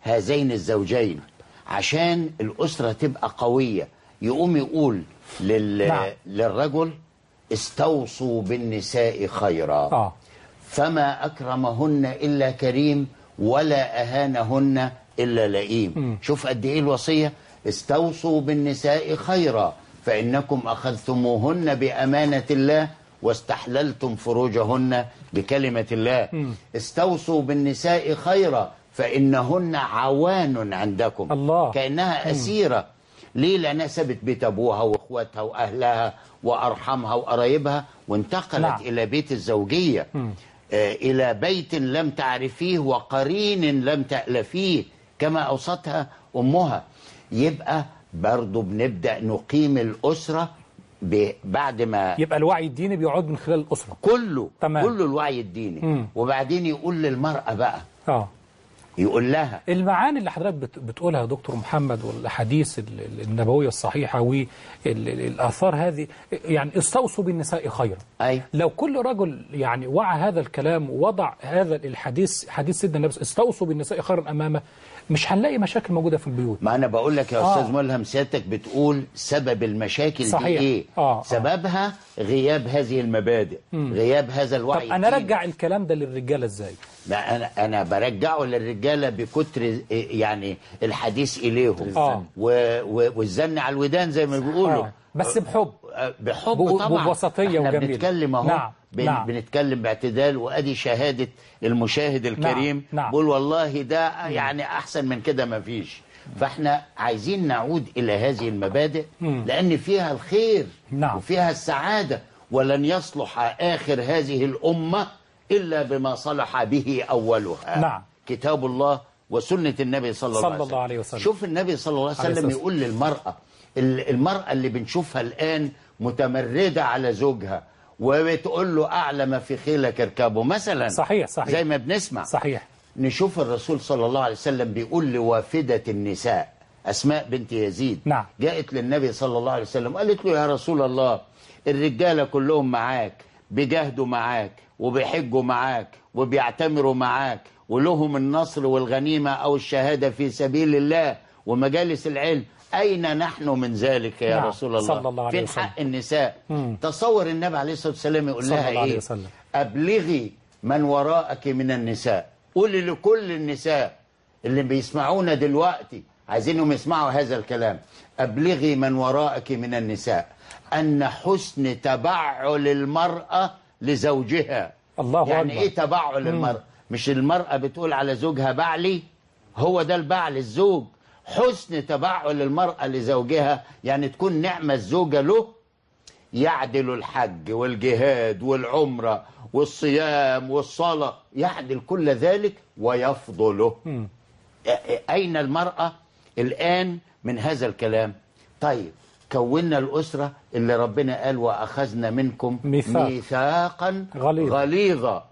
هذين الزوجين عشان الأسرة تبقى قوية يقوم يقول لل... نعم. للرجل استوصوا بالنساء خيرا آه. فما أكرمهن إلا كريم ولا أهانهن إلا لئيم شوف قد إيه الوصية استوصوا بالنساء خيرا فإنكم أخذتموهن بأمانة الله واستحللتم فروجهن بكلمة الله استوصوا بالنساء خيرا فإنهن عوان عندكم الله. كأنها أسيرة ليه لأنها سابت بيت أبوها وأخواتها وأهلها وأرحمها وقرايبها وانتقلت نعم. إلى بيت الزوجية آه، إلى بيت لم تعرفيه وقرين لم تألفيه كما أوصتها أمها يبقى برضو بنبدأ نقيم الأسرة ب- بعد ما يبقى الوعي الديني بيعود من خلال الأسرة كله تمام. كله الوعي الديني مم. وبعدين يقول للمرأة بقى آه يقول لها المعاني اللي حضرتك بت- بتقولها يا دكتور محمد والاحاديث ال- ال- النبويه الصحيحه والاثار هذه يعني استوصوا بالنساء خيرا أي لو كل رجل يعني وعى هذا الكلام ووضع هذا الحديث حديث سيدنا النبي استوصوا بالنساء خيرا امامه مش هنلاقي مشاكل موجوده في البيوت ما انا بقول لك يا آه. استاذ ملهم سيادتك بتقول سبب المشاكل صحيح. دي ايه آه، آه. سببها غياب هذه المبادئ غياب هذا طب الوعي انا الديني. ارجع الكلام ده للرجاله ازاي لا انا انا برجعه للرجاله بكتر يعني الحديث اليهم آه. و- و- والزن على الودان زي ما بيقولوا آه. بس بحب آه، بحب ب- طبعا بوسطية احنا وجميلة. بنتكلم اهو نعم، بن نعم. بنتكلم باعتدال وادي شهاده المشاهد الكريم نعم. بقول والله ده يعني احسن من كده ما فيش فاحنا عايزين نعود الى هذه المبادئ لان فيها الخير نعم. وفيها السعاده ولن يصلح اخر هذه الامه الا بما صلح به اولها نعم. كتاب الله وسنه النبي صلى الله, صلى عليه, الله عليه وسلم. شوف النبي صلى الله عليه عليه وسلم الصلاة يقول للمراه ال- المراه اللي بنشوفها الان متمرده على زوجها وبتقول له اعلى ما في خيلك اركبه مثلا صحيح صحيح زي ما بنسمع صحيح نشوف الرسول صلى الله عليه وسلم بيقول لوافدة النساء أسماء بنت يزيد نعم. جاءت للنبي صلى الله عليه وسلم قالت له يا رسول الله الرجالة كلهم معاك بيجاهدوا معاك وبيحجوا معاك وبيعتمروا معاك ولهم النصر والغنيمة أو الشهادة في سبيل الله ومجالس العلم أين نحن من ذلك يا نعم. رسول الله صلى الله عليه فين وسلم. حق النساء مم. تصور النبي عليه الصلاة والسلام يقول صلى لها الله عليه إيه وسلم. أبلغي من وراءك من النساء قولي لكل النساء اللي بيسمعونا دلوقتي عايزينهم يسمعوا هذا الكلام أبلغي من وراءك من النساء أن حسن تبعل المرأة لزوجها الله يعني أكبر. إيه تبعل المرأة مش المرأة بتقول على زوجها بعلي هو ده البعل الزوج حسن تبعل المرأة لزوجها يعني تكون نعمة الزوجة له يعدل الحج والجهاد والعمرة والصيام والصلاة يعدل كل ذلك ويفضله أين المرأة الآن من هذا الكلام طيب كونا الأسرة اللي ربنا قال وأخذنا منكم ميثاق. ميثاقا غليظا. غليظا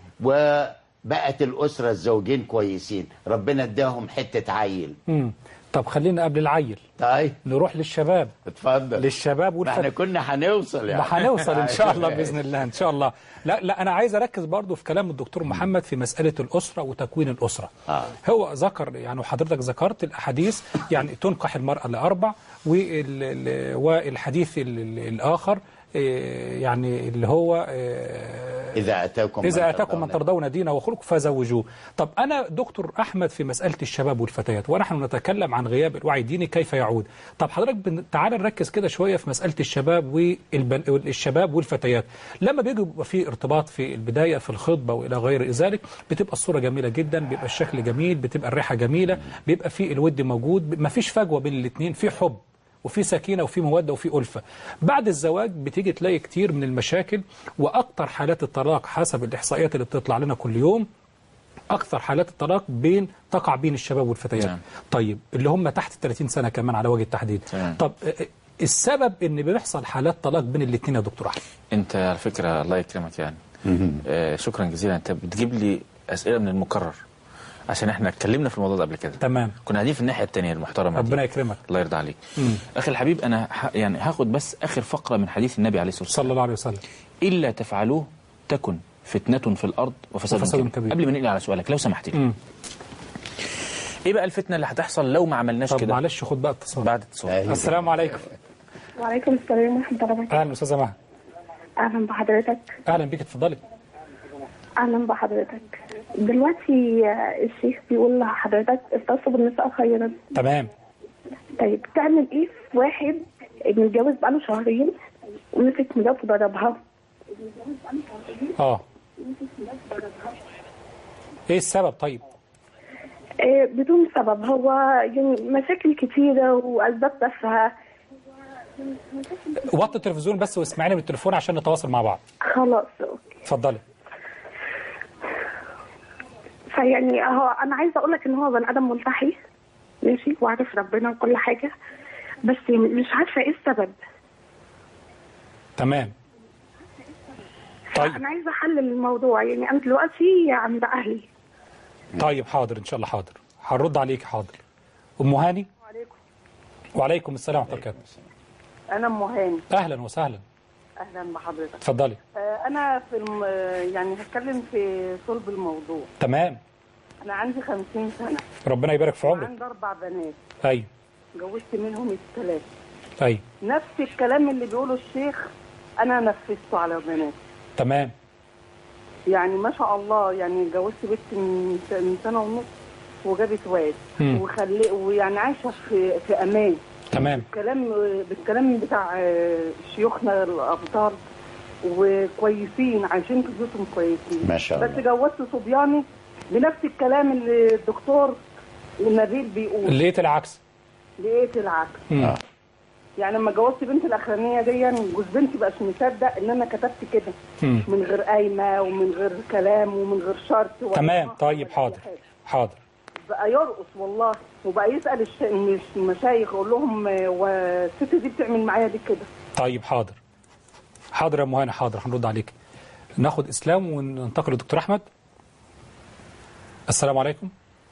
وبقت الأسرة الزوجين كويسين ربنا اداهم حتة عيل مم. طب خلينا قبل العيل طيب نروح للشباب اتفضل للشباب ما احنا والفتيات كنا هنوصل يعني ما هنوصل ان شاء الله باذن الله ان شاء الله لا لا انا عايز اركز برضو في كلام الدكتور محمد في مساله الاسره وتكوين الاسره آه. هو ذكر يعني وحضرتك ذكرت الاحاديث يعني تنكح المراه لاربع وال- ال- والحديث ال- ال- الاخر إيه، يعني اللي هو إيه، إذا أتاكم إذا من أتاكم من ترضون- ترضون دينه وخلقه فزوجوه طب أنا دكتور أحمد في مسألة الشباب والفتيات ونحن نتكلم عن غياب الوعي الديني كيف يعود طب حضرتك بن- تعال نركز كده شوية في مسألة الشباب والبن... والشباب والفتيات لما بيجي يبقى في ارتباط في البداية في الخطبة وإلى غير ذلك بتبقى الصورة جميلة جدا بيبقى الشكل جميل بتبقى الريحة جميلة بيبقى في الود موجود ما فيش فجوة بين الاثنين في حب وفي سكينة وفي مودة وفي ألفة بعد الزواج بتيجي تلاقي كتير من المشاكل وأكتر حالات الطلاق حسب الإحصائيات اللي بتطلع لنا كل يوم أكثر حالات الطلاق بين تقع بين الشباب والفتيات نعم. طيب اللي هم تحت 30 سنة كمان على وجه التحديد تمام. طب آه، آه، السبب ان بيحصل حالات طلاق بين الاثنين يا دكتور احمد انت على فكره الله يكرمك يعني آه شكرا جزيلا انت بتجيب لي اسئله من المكرر عشان احنا اتكلمنا في الموضوع ده قبل كده تمام كنا قاعدين في الناحيه الثانيه المحترمه دي. ربنا يكرمك الله يرضى عليك اخي الحبيب انا ح... يعني هاخد بس اخر فقره من حديث النبي عليه الصلاه والسلام صلى الله عليه وسلم الا تفعلوه تكن فتنه في الارض وفساد, وفساد كبير. كبير. قبل ما نقل على سؤالك لو سمحت لي مم. ايه بقى الفتنه اللي هتحصل لو ما عملناش طب كده معلش خد بقى اتصال بعد اتصال أيوة. السلام عليكم وعليكم السلام ورحمة الله وبركاته اهلا استاذه مها أهلا بحضرتك اهلا بيك اتفضلي أهلا بحضرتك دلوقتي آه، الشيخ بيقول لحضرتك استوصوا بالنساء خيرا تمام طيب تعمل إيه في واحد متجوز بقاله شهرين ومسك مراته ضربها اه ايه السبب طيب آه، بدون سبب هو يعني مشاكل كتيرة وأسباب تافهة وطي التلفزيون بس واسمعيني من التليفون عشان نتواصل مع بعض خلاص أوكي. اتفضلي فيعني هو أنا عايزة أقول لك إن هو بني آدم ملتحي ماشي وعارف ربنا وكل حاجة بس مش عارفة إيه السبب تمام طيب أنا عايزة أحلل الموضوع يعني أنا دلوقتي عند أهلي طيب حاضر ان شاء الله حاضر هنرد عليك حاضر ام هاني وعليكم وعليكم السلام ورحمه الله وبركاته انا ام هاني اهلا وسهلا اهلا بحضرتك اتفضلي آه، انا في الم... يعني هتكلم في صلب الموضوع تمام انا عندي 50 سنه ربنا يبارك في عمرك وعندي اربع بنات ايوه جوزت منهم الثلاثه ايوه نفس الكلام اللي بيقوله الشيخ انا نفذته على بنات تمام يعني ما شاء الله يعني جوزت بنت من س- من سنه ونص وجابت واد مم. وخلي ويعني عايشه في في امان تمام كلام بالكلام بتاع آه، شيوخنا الابطال وكويسين عايشين في بيوتهم كويسين ما شاء بس الله جوزت صبياني بنفس الكلام اللي الدكتور نبيل بيقول لقيت العكس لقيت العكس مم. آه. يعني لما جوزت بنتي الاخرانيه دي جوز بنتي بقاش مصدق ان انا كتبت كده مم. من غير قايمه ومن غير كلام ومن غير شرط ولا تمام مهر طيب ولا أي حاضر حاجة. حاضر بقى يرقص والله وبقى يسال الش... مش المشايخ يقول لهم آه، والست دي بتعمل معايا دي كده طيب حاضر حاضر يا ام هاني حاضر هنرد عليك ناخد اسلام وننتقل للدكتور احمد السلام عليكم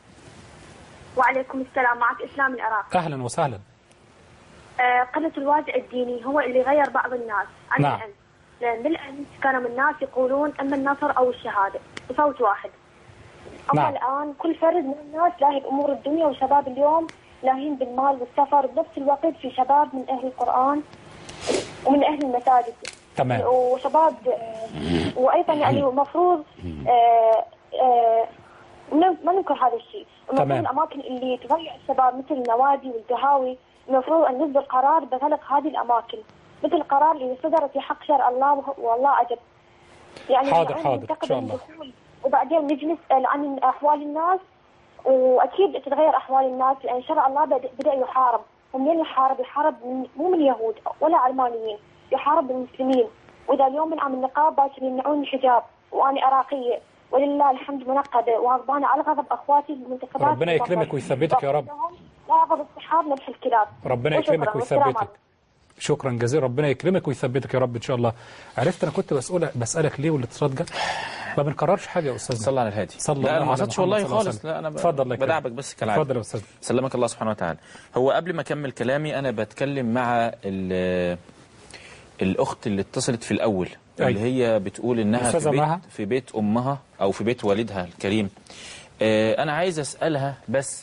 وعليكم السلام معك إسلام العراق اهلا وسهلا آه، قلة الوازع الديني هو اللي غير بعض الناس عن نعم. الأمس لأن بالأمس كانوا من الناس يقولون أما النصر أو الشهادة بصوت واحد أما نعم. الآن كل فرد من الناس لاهي بأمور الدنيا وشباب اليوم لاهين بالمال والسفر بنفس الوقت في شباب من أهل القرآن ومن أهل المساجد تمام وشباب آه، وأيضا يعني المفروض آه، آه، ما ما ننكر هذا الشيء المفروض تمام. الأماكن اللي تضيع الشباب مثل النوادي والقهاوي المفروض أن يصدر قرار بغلق هذه الأماكن مثل القرار اللي صدر في حق شرع الله وه- والله عجب يعني حاضر، يعني حاضر، ننتقد إن شاء الله. الدخول وبعدين نجلس عن أحوال الناس وأكيد تتغير أحوال الناس لأن شرع الله بدأ- بدأ يحارب ومنين يحارب؟ يحارب من مو من يهود ولا علمانيين يحارب المسلمين وإذا اليوم منعم النقاب باكر يمنعون الحجاب وأنا عراقية ولله الحمد منقدة وغضبانة على غضب أخواتي بالمنتخبات ربنا يكرمك ويثبتك يا رب. وغضب الصحاب نفح الكلاب ربنا وشكراً يكرمك والسلام ويثبتك عليكم. شكرا جزيلا ربنا يكرمك ويثبتك يا رب ان شاء الله عرفت انا كنت بسألك بسألك ليه والاتصالات جت ما بنكررش حاجه يا استاذ صلى على الهادي صلى لا الله انا ما على قصدتش محمد والله صلى الله عليه خالص وسلم. لا انا ب- اتفضل الله يكرمك. بدعبك بس كالعاده اتفضل يا استاذ سلمك الله سبحانه وتعالى هو قبل ما اكمل كلامي انا بتكلم مع ال- الاخت اللي اتصلت في الاول اللي هي بتقول انها في أستاذة بيت, مها. في بيت امها او في بيت والدها الكريم آه، انا عايز اسالها بس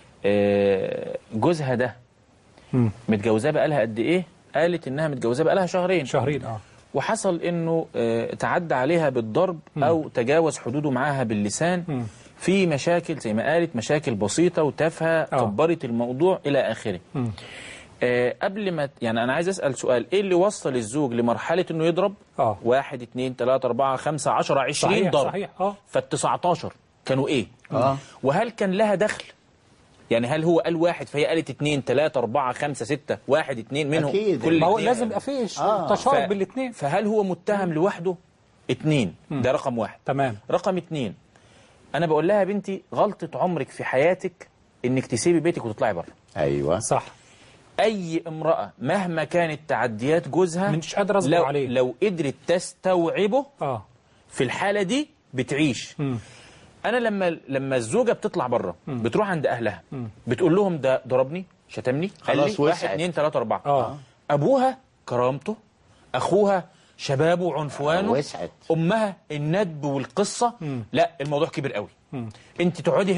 آه، جوزها ده مم. متجوزاه بقالها قد ايه قالت انها متجوزاه بقالها شهرين شهرين اه وحصل انه آه، تعدى عليها بالضرب او تجاوز حدوده معاها باللسان مم. في مشاكل زي ما قالت مشاكل بسيطة وتافهة كبرت الموضوع إلى آخره مم. آه قبل ما يعني أنا عايز أسأل سؤال إيه اللي وصل الزوج لمرحلة إنه يضرب آه. واحد اتنين تلاتة أربعة خمسة عشرة عشرين صحيح، ضرب صحيح، آه. فالتسعتاشر كانوا إيه آه. وهل كان لها دخل يعني هل هو قال واحد فهي قالت اتنين تلاتة أربعة خمسة ستة واحد اتنين منهم أكيد. كل ما هو اتنين. لازم يبقى فيه ش- ف- تشارك بالاثنين فهل هو متهم لوحده اتنين ده رقم واحد تمام رقم اتنين انا بقول لها يا بنتي غلطة عمرك في حياتك انك تسيبي بيتك وتطلعي بره ايوه صح اي امرأة مهما كانت تعديات جوزها مش قادرة أصبر لو عليه. لو قدرت تستوعبه اه في الحالة دي بتعيش مم. انا لما لما الزوجة بتطلع بره بتروح عند اهلها مم. بتقول لهم ده ضربني شتمني قال لي خلاص واحد وسعت. اتنين تلاتة اربعة اه ابوها كرامته اخوها شبابه وعنفوانه وسعت. امها الندب والقصه مم. لا الموضوع كبير قوي مم. انت تقعدي هنا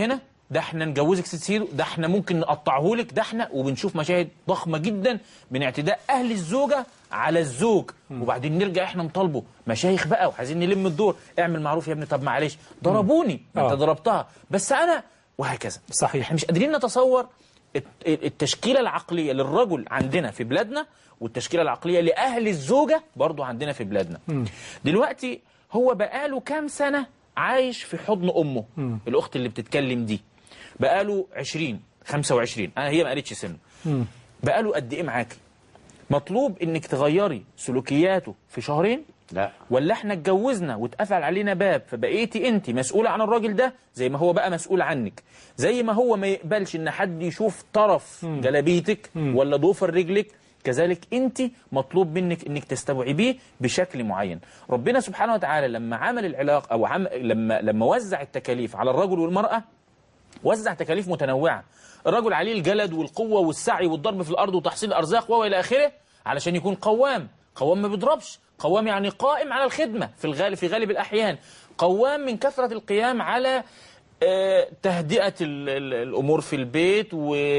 ده احنا نجوزك ست سيدو ده احنا ممكن نقطعه لك ده احنا وبنشوف مشاهد ضخمه جدا من اعتداء اهل الزوجه على الزوج وبعدين نرجع احنا نطالبه مشايخ بقى وعايزين نلم الدور اعمل معروف يا ابني طب معلش ضربوني ما انت آه. ضربتها بس انا وهكذا صحيح احنا مش قادرين نتصور الت- التشكيله العقليه للرجل عندنا في بلادنا والتشكيله العقليه لاهل الزوجه برضو عندنا في بلادنا دلوقتي هو بقاله كام سنه عايش في حضن امه مم. الاخت اللي بتتكلم دي بقاله 20 25 انا هي ما قالتش سنه بقاله قد ايه معاكي مطلوب انك تغيري سلوكياته في شهرين لا ولا احنا اتجوزنا واتقفل علينا باب فبقيتي انت مسؤوله عن الراجل ده زي ما هو بقى مسؤول عنك زي ما هو ما يقبلش ان حد يشوف طرف جلابيتك ولا ضفر رجلك كذلك انت مطلوب منك انك تستوعبيه بشكل معين ربنا سبحانه وتعالى لما عمل العلاقه او عم لما لما وزع التكاليف على الرجل والمراه وزع تكاليف متنوعه الرجل عليه الجلد والقوه والسعي والضرب في الارض وتحصيل الارزاق والى اخره علشان يكون قوام قوام ما بيضربش قوام يعني قائم على الخدمه في الغالب في غالب الاحيان قوام من كثره القيام على آه، تهدئة ال- ال- الأمور في البيت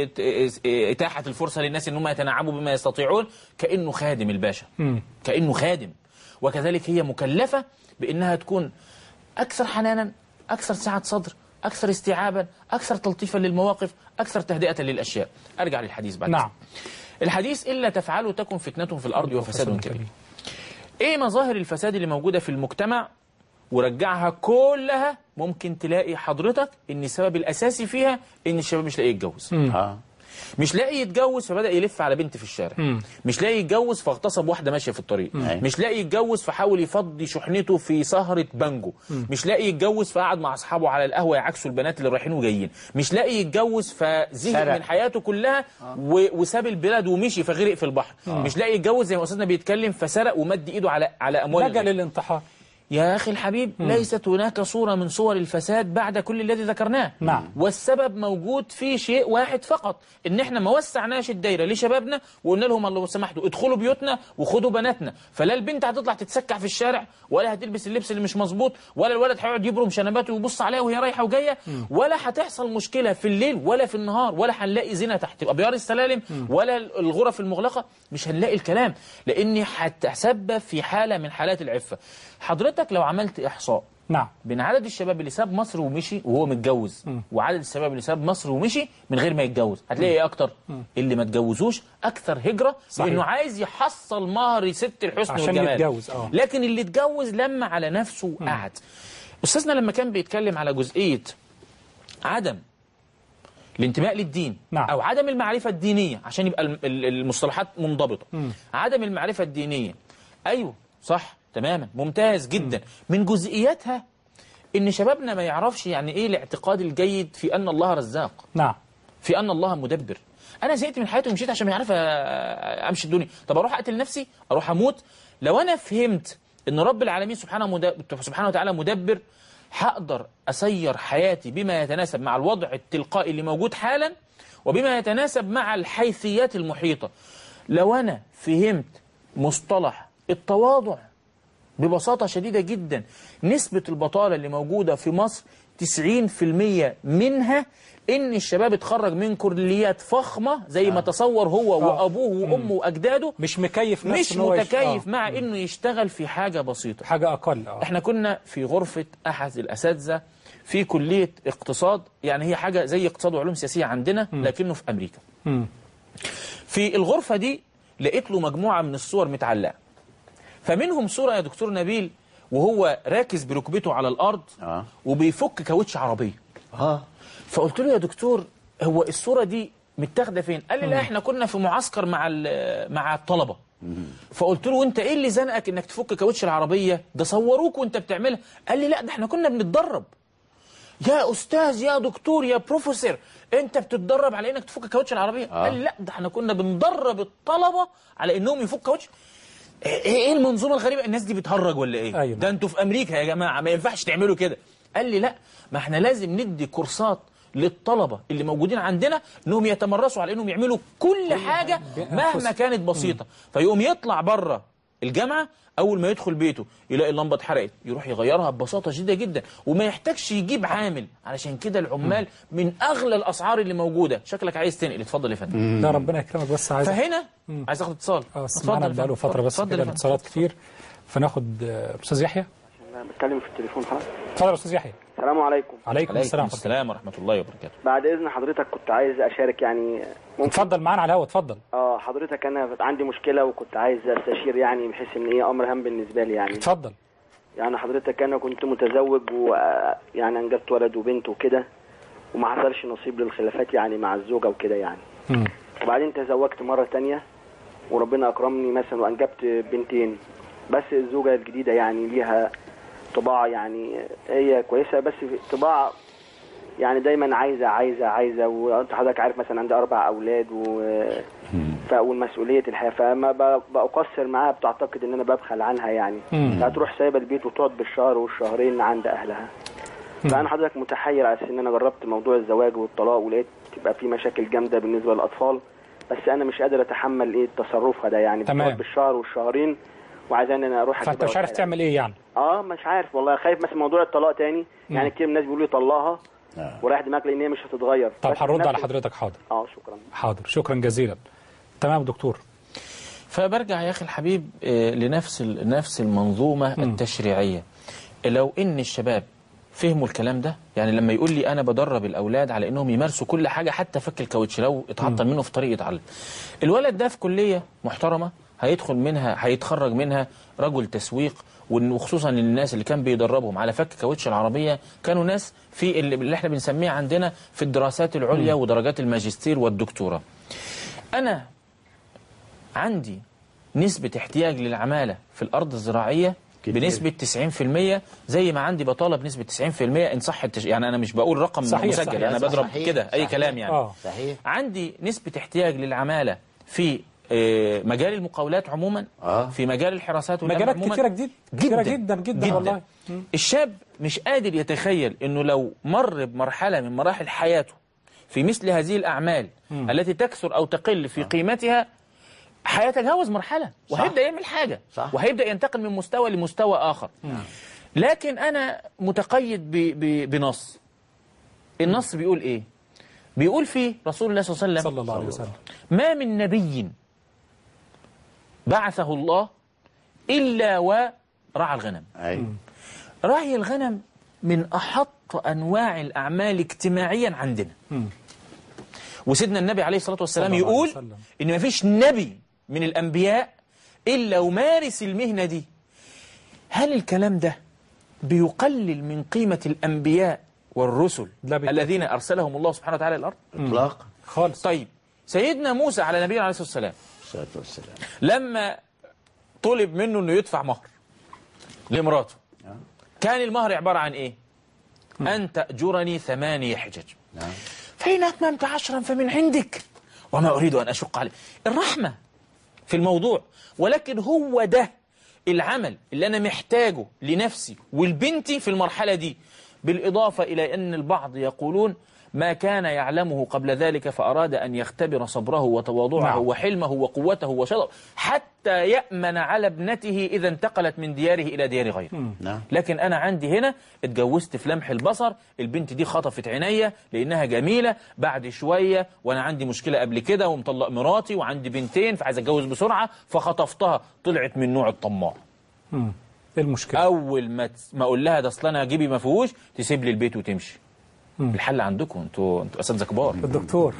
وإتاحة الفرصة للناس أنهم يتنعموا بما يستطيعون كأنه خادم الباشا مم. كأنه خادم وكذلك هي مكلفة بأنها تكون أكثر حنانا أكثر سعة صدر أكثر استيعابا أكثر تلطيفا للمواقف أكثر تهدئة للأشياء أرجع للحديث بعد نعم الحديث إلا تفعلوا تكن فتنة في الأرض وفساد كبير إيه مظاهر الفساد اللي موجودة في المجتمع ورجعها كلها ممكن تلاقي حضرتك ان السبب الاساسي فيها ان الشباب مش لاقي يتجوز اه مش لاقي يتجوز فبدا يلف على بنت في الشارع مم. مش لاقي يتجوز فاغتصب واحده ماشيه في الطريق أيوة. مش لاقي يتجوز فحاول يفضي شحنته في سهره بانجو مش لاقي يتجوز فقعد مع اصحابه على القهوه يعكسوا البنات اللي رايحين وجايين مش لاقي يتجوز فزهق سرق. من حياته كلها و... وساب البلد ومشي فغرق في البحر مش لاقي يتجوز زي ما استاذنا بيتكلم فسرق ومد ايده على على اموال لجأ الغير. للانتحار يا أخي الحبيب ليست هناك صورة من صور الفساد بعد كل الذي ذكرناه نعم. والسبب موجود في شيء واحد فقط إن إحنا ما وسعناش الدايرة لشبابنا وقلنا لهم الله لو سمحتوا ادخلوا بيوتنا وخدوا بناتنا فلا البنت هتطلع تتسكع في الشارع ولا هتلبس اللبس اللي مش مظبوط ولا الولد هيقعد يبرم شنباته ويبص عليها وهي رايحة وجاية ولا هتحصل مشكلة في الليل ولا في النهار ولا هنلاقي زنا تحت أبيار السلالم ولا الغرف المغلقة مش هنلاقي الكلام لأني هتسبب في حالة من حالات العفة حضرتك لو عملت إحصاء نعم بين عدد الشباب اللي ساب مصر ومشي وهو متجوز وعدد الشباب اللي ساب مصر ومشي من غير ما يتجوز هتلاقي ايه اكتر اللي ما اتجوزوش اكثر هجره صحيح. لانه عايز يحصل مهر ست الحسن عشان والجمال يتجوز، آه. لكن اللي اتجوز لما على نفسه وقعد استاذنا لما كان بيتكلم على جزئيه عدم الانتماء للدين نعم. او عدم المعرفه الدينيه عشان يبقى الم- ال- المصطلحات منضبطه مم. عدم المعرفه الدينيه ايوه صح تماما ممتاز جدا من جزئياتها ان شبابنا ما يعرفش يعني ايه الاعتقاد الجيد في ان الله رزاق نعم في ان الله مدبر انا زهقت من حياتي ومشيت عشان ما يعرف امشي الدنيا طب اروح اقتل نفسي اروح اموت لو انا فهمت ان رب العالمين سبحانه مد... سبحانه وتعالى مدبر هقدر اسير حياتي بما يتناسب مع الوضع التلقائي اللي موجود حالا وبما يتناسب مع الحيثيات المحيطه لو انا فهمت مصطلح التواضع ببساطة شديدة جدا نسبة البطالة اللي موجودة في مصر 90% منها إن الشباب اتخرج من كليات فخمة زي ما تصور هو آه. وأبوه وأمه وأجداده مش مكيف نفسه مش إن هو يش- متكيف آه. مع إنه يشتغل في حاجة بسيطة حاجة أقل آه. احنا كنا في غرفة أحد الأساتذة في كلية اقتصاد يعني هي حاجة زي اقتصاد وعلوم سياسية عندنا لكنه في أمريكا مم. في الغرفة دي لقيت له مجموعة من الصور متعلقة فمنهم صورة يا دكتور نبيل وهو راكز بركبته على الأرض اه وبيفك كاوتش عربية اه فقلت له يا دكتور هو الصورة دي متاخدة فين؟ قال لي لا احنا كنا في معسكر مع ال- مع الطلبة فقلت له وانت ايه اللي زنقك انك تفك كاوتش العربية؟ ده صوروك وانت بتعملها قال لي لا ده احنا كنا بنتدرب يا استاذ يا دكتور يا بروفيسور انت بتتدرب على انك تفك كاوتش العربيه آه. قال لي لا ده احنا كنا بندرب الطلبه على انهم يفك كاوتش ايه ايه المنظومه الغريبه الناس دي بتهرج ولا ايه أيوة. ده انتوا في امريكا يا جماعه ما ينفعش تعملوا كده قال لي لا ما احنا لازم ندي كورسات للطلبه اللي موجودين عندنا انهم يتمرسوا على انهم يعملوا كل حاجه مهما كانت بسيطه فيقوم يطلع بره الجامعه اول ما يدخل بيته يلاقي اللمبه اتحرقت يروح يغيرها ببساطه شديده جدا وما يحتاجش يجيب عامل علشان كده العمال من اغلى الاسعار اللي موجوده شكلك عايز تنقل اتفضل يا فندم لا ربنا يكرمك بس عايز فهنا عايز اخد اتصال اه اتفضل معانا يا بقاله فندم. فتره بس اتفضل كده يا فندم. الاتصالات كتير فناخد آه، استاذ يحيى أنا بتكلم في التليفون خلاص اتفضل يا استاذ يحيى السلام عليكم عليكم السلام عليكم السلام ورحمه الله وبركاته بعد اذن حضرتك كنت عايز اشارك يعني اتفضل معانا على الهوا اتفضل اه حضرتك انا عندي مشكله وكنت عايز استشير يعني بحيث ان ايه امر هام بالنسبه لي يعني اتفضل يعني حضرتك انا كنت متزوج ويعني انجبت ولد وبنت وكده وما حصلش نصيب للخلافات يعني مع الزوجه وكده يعني مم. وبعدين تزوجت مره تانية وربنا اكرمني مثلا وانجبت بنتين بس الزوجه الجديده يعني ليها طباع يعني هي كويسه بس في طباع يعني دايما عايزه عايزه عايزه وانت حضرتك عارف مثلا عندي اربع اولاد و ف- والمسؤوليه الحياه فما ب- بقصر معاها بتعتقد ان انا ببخل عنها يعني مم. فتروح سايبه البيت وتقعد بالشهر والشهرين عند اهلها فانا حضرتك متحير على اساس ان انا جربت موضوع الزواج والطلاق ولقيت تبقى في مشاكل جامده بالنسبه للاطفال بس انا مش قادر اتحمل ايه تصرفها ده يعني تمام. بتقعد بالشهر والشهرين وعايزة ان انا اروح فانت أجيبها مش عارف وأتحايل تعمل ايه يعني اه مش عارف والله خايف مثلا موضوع الطلاق تاني يعني كتير من الناس بيقولوا لي طلقها ورايح دماغك لان هي مش هتتغير طب بس في هرد نفس على ال- حضرتك حاضر اه شكرا حاضر شكرا جزيلا تمام دكتور فبرجع يا اخي الحبيب آه، لنفس ال- نفس المنظومه التشريعيه لو ان الشباب فهموا الكلام ده يعني لما يقول لي انا بدرب الاولاد على انهم يمارسوا كل حاجه حتى فك الكاوتش لو اتعطل منه في طريق يتعلم الولد ده في كليه محترمه هيدخل منها هيتخرج منها رجل تسويق وإن- وخصوصا الناس اللي كان بيدربهم على فك كاوتش العربيه كانوا ناس في اللي اللي احنا بنسميه عندنا في الدراسات العليا ودرجات الماجستير والدكتوراه انا عندي نسبة احتياج للعمالة في الأرض الزراعية بنسبة 90% زي ما عندي بطالة بنسبة 90% إن صح التش... يعني أنا مش بقول رقم صحيح، مسجل صحيح، أنا بضرب صحيح، كده أي صحيح. كلام يعني آه. صحيح عندي نسبة احتياج للعمالة في آه، مجال المقاولات عموما آه. في مجال الحراسات والأمن مجالات عموما كتيرة جديد كتيرة جدا جدا والله مم. الشاب مش قادر يتخيل انه لو مر بمرحله من مراحل حياته في مثل هذه الاعمال مم. التي تكثر او تقل في قيمتها هيتجاوز مرحله وهيبدا يعمل حاجه صح. وهيبدا ينتقل من مستوى لمستوى اخر لكن انا متقيد ب ب بنص النص بيقول ايه بيقول فيه رسول الله صلى الله عليه وسلم صلى الله عليه وسلم ما من نبي بعثه الله إلا ورعى الغنم أي. رعي الغنم من أحط أنواع الأعمال اجتماعيا عندنا وسيدنا النبي عليه الصلاة والسلام صلى الله عليه يقول وسلم. إن ما فيش نبي من الأنبياء إلا ومارس المهنة دي هل الكلام ده بيقلل من قيمة الأنبياء والرسل الذين أرسلهم الله سبحانه وتعالى الأرض اطلاقا خالص طيب سيدنا موسى على نبينا عليه الصلاة والسلام الصلاه والسلام لما طلب منه انه يدفع مهر لمراته كان المهر عبارة عن ايه ان تأجرني ثمانية حجج نعم فإن أتممت عشرا فمن عندك وما أريد أن أشق عليه الرحمة في الموضوع ولكن هو ده العمل اللي أنا محتاجه لنفسي ولبنتي في المرحلة دي بالإضافة إلى أن البعض يقولون ما كان يعلمه قبل ذلك فأراد أن يختبر صبره وتواضعه نعم. وحلمه وقوته وشطره حتى يأمن على ابنته إذا انتقلت من دياره إلى ديار غيره نعم لكن انا عندي هنا اتجوزت في لمح البصر البنت دي خطفت عينيا لانها جميله بعد شويه وانا عندي مشكله قبل كده ومطلق مراتي وعندي بنتين فعايز اتجوز بسرعه فخطفتها طلعت من نوع الطماع مم. ايه المشكله اول ما تس- ما اقول لها ده اصل انا جيبي ما فيهوش تسيب لي البيت وتمشي مم. الحل عندكم انتوا انتوا اساتذه كبار الدكتور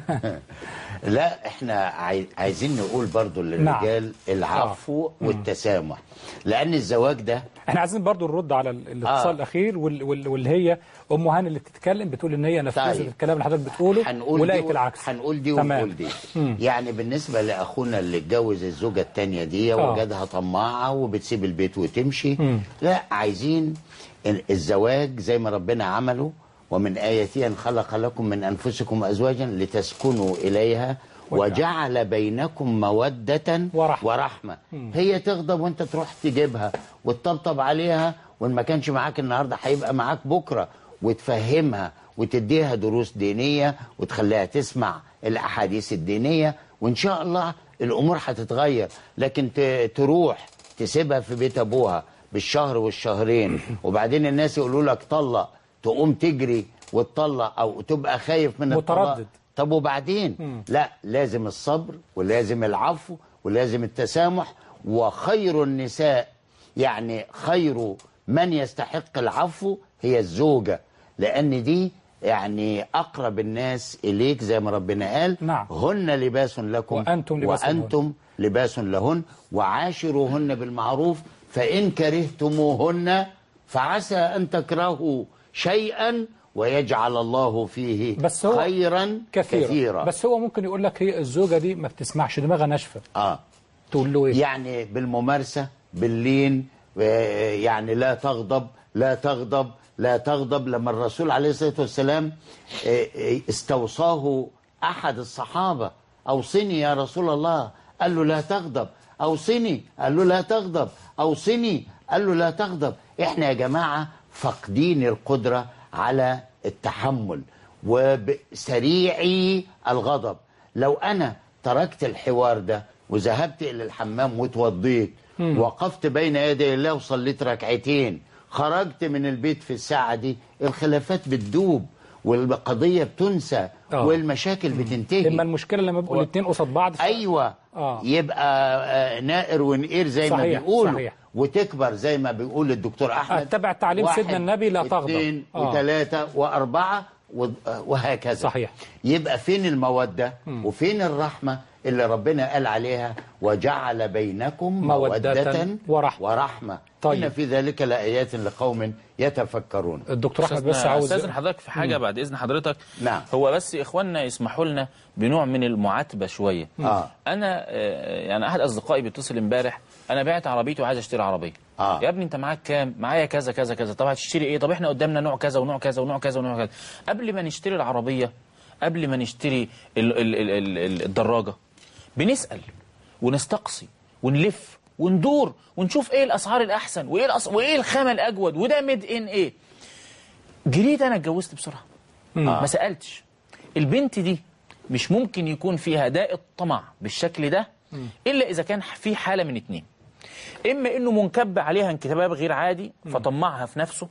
لا احنا عاي- عايزين نقول برضو للرجال العفو والتسامح لان الزواج ده احنا عايزين برضو نرد على ال- الاتصال آه. الاخير وال- وال- واللي هي ام هاني اللي بتتكلم بتقول ان هي نفذت طيب. الكلام اللي حضرتك بتقوله هنقول ولقيت دي العكس هنقول دي تمام. ونقول دي مم. يعني بالنسبه لاخونا اللي اتجوز الزوجه الثانيه دي آه. وجدها طماعه وبتسيب البيت وتمشي مم. لا عايزين ال- الزواج زي ما ربنا عمله ومن آياته أن خلق لكم من أنفسكم أزواجا لتسكنوا إليها وجعل بينكم مودة ورحمة, ورحمة. مم. هي تغضب وانت تروح تجيبها وتطبطب عليها وان ما كانش معاك النهارده هيبقى معاك بكره وتفهمها وتديها دروس دينيه وتخليها تسمع الاحاديث الدينيه وان شاء الله الامور هتتغير لكن ت- تروح تسيبها في بيت ابوها بالشهر والشهرين وبعدين الناس يقولوا لك طلق تقوم تجري وتطلق او تبقى خايف من الطلاق متردد. طب وبعدين لا لازم الصبر ولازم العفو ولازم التسامح وخير النساء يعني خير من يستحق العفو هي الزوجة لأن دي يعني أقرب الناس إليك زي ما ربنا قال نعم. هن لباس لكم وأنتم لباس لهن. وأنتم لباس لهن وعاشروهن بالمعروف فإن كرهتموهن فعسى أن تكرهوا شيئا ويجعل الله فيه بس هو خيرا كثيرا. كثيرا بس هو ممكن يقول لك هي الزوجة دي ما بتسمعش دماغها ناشفة آه. تقول له ايه يعني بالممارسة باللين آه، يعني لا تغضب لا تغضب لا تغضب لما الرسول عليه الصلاة والسلام آه، آه، استوصاه أحد الصحابة أوصني يا رسول الله قال له لا تغضب أوصني قال له لا تغضب أوصني قال له لا تغضب إحنا يا جماعة فاقدين القدرة على التحمل وسريعي الغضب لو أنا تركت الحوار ده وذهبت إلى الحمام وتوضيت مم. وقفت بين يدي الله وصليت ركعتين خرجت من البيت في الساعة دي الخلافات بتدوب والقضية بتنسى آه. والمشاكل بتنتهي اما المشكلة لما يبقوا الاثنين قصاد بعض ف... ايوه آه. يبقى آه، نائر ونقير زي ما صحيح، بيقولوا صحيح. وتكبر زي ما بيقول الدكتور احمد اتبع تعليم واحد، سيدنا النبي لا تغضب. اثنين آه. وثلاثة وأربعة و- وهكذا صحيح. يبقى فين المودة مم. وفين الرحمة اللي ربنا قال عليها وجعل بينكم مودة مودة ورحمة. ورحمة طيب. إن في ذلك لآيات لقوم يتفكرون الدكتور احمد بس أستاذنا- عاوز استاذن حضرتك في حاجه مم. بعد اذن حضرتك نعم. هو بس اخواننا يسمحوا لنا بنوع من المعاتبه شويه آه. انا آه، يعني احد اصدقائي بيتصل امبارح انا بعت عربيتي وعايز اشتري عربيه آه. يا ابني انت معاك كام معايا كذا كذا كذا طب هتشتري ايه طب احنا قدامنا نوع كذا ونوع كذا ونوع كذا ونوع كذا قبل ما نشتري العربيه قبل ما نشتري ال ال ال ال ال الدراجه بنسال ونستقصي ونلف وندور ونشوف ايه الاسعار الاحسن وايه الأس... وايه الخامه الاجود وده ميد ان ايه جريت انا اتجوزت بسرعه مم. ما سالتش البنت دي مش ممكن يكون فيها داء الطمع بالشكل ده الا اذا كان في حاله من اتنين اما انه منكب عليها انكباب غير عادي فطمعها في نفسه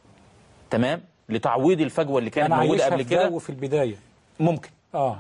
تمام لتعويض الفجوه اللي كانت انا موجوده عايشها قبل في كده جو في البداية ممكن اه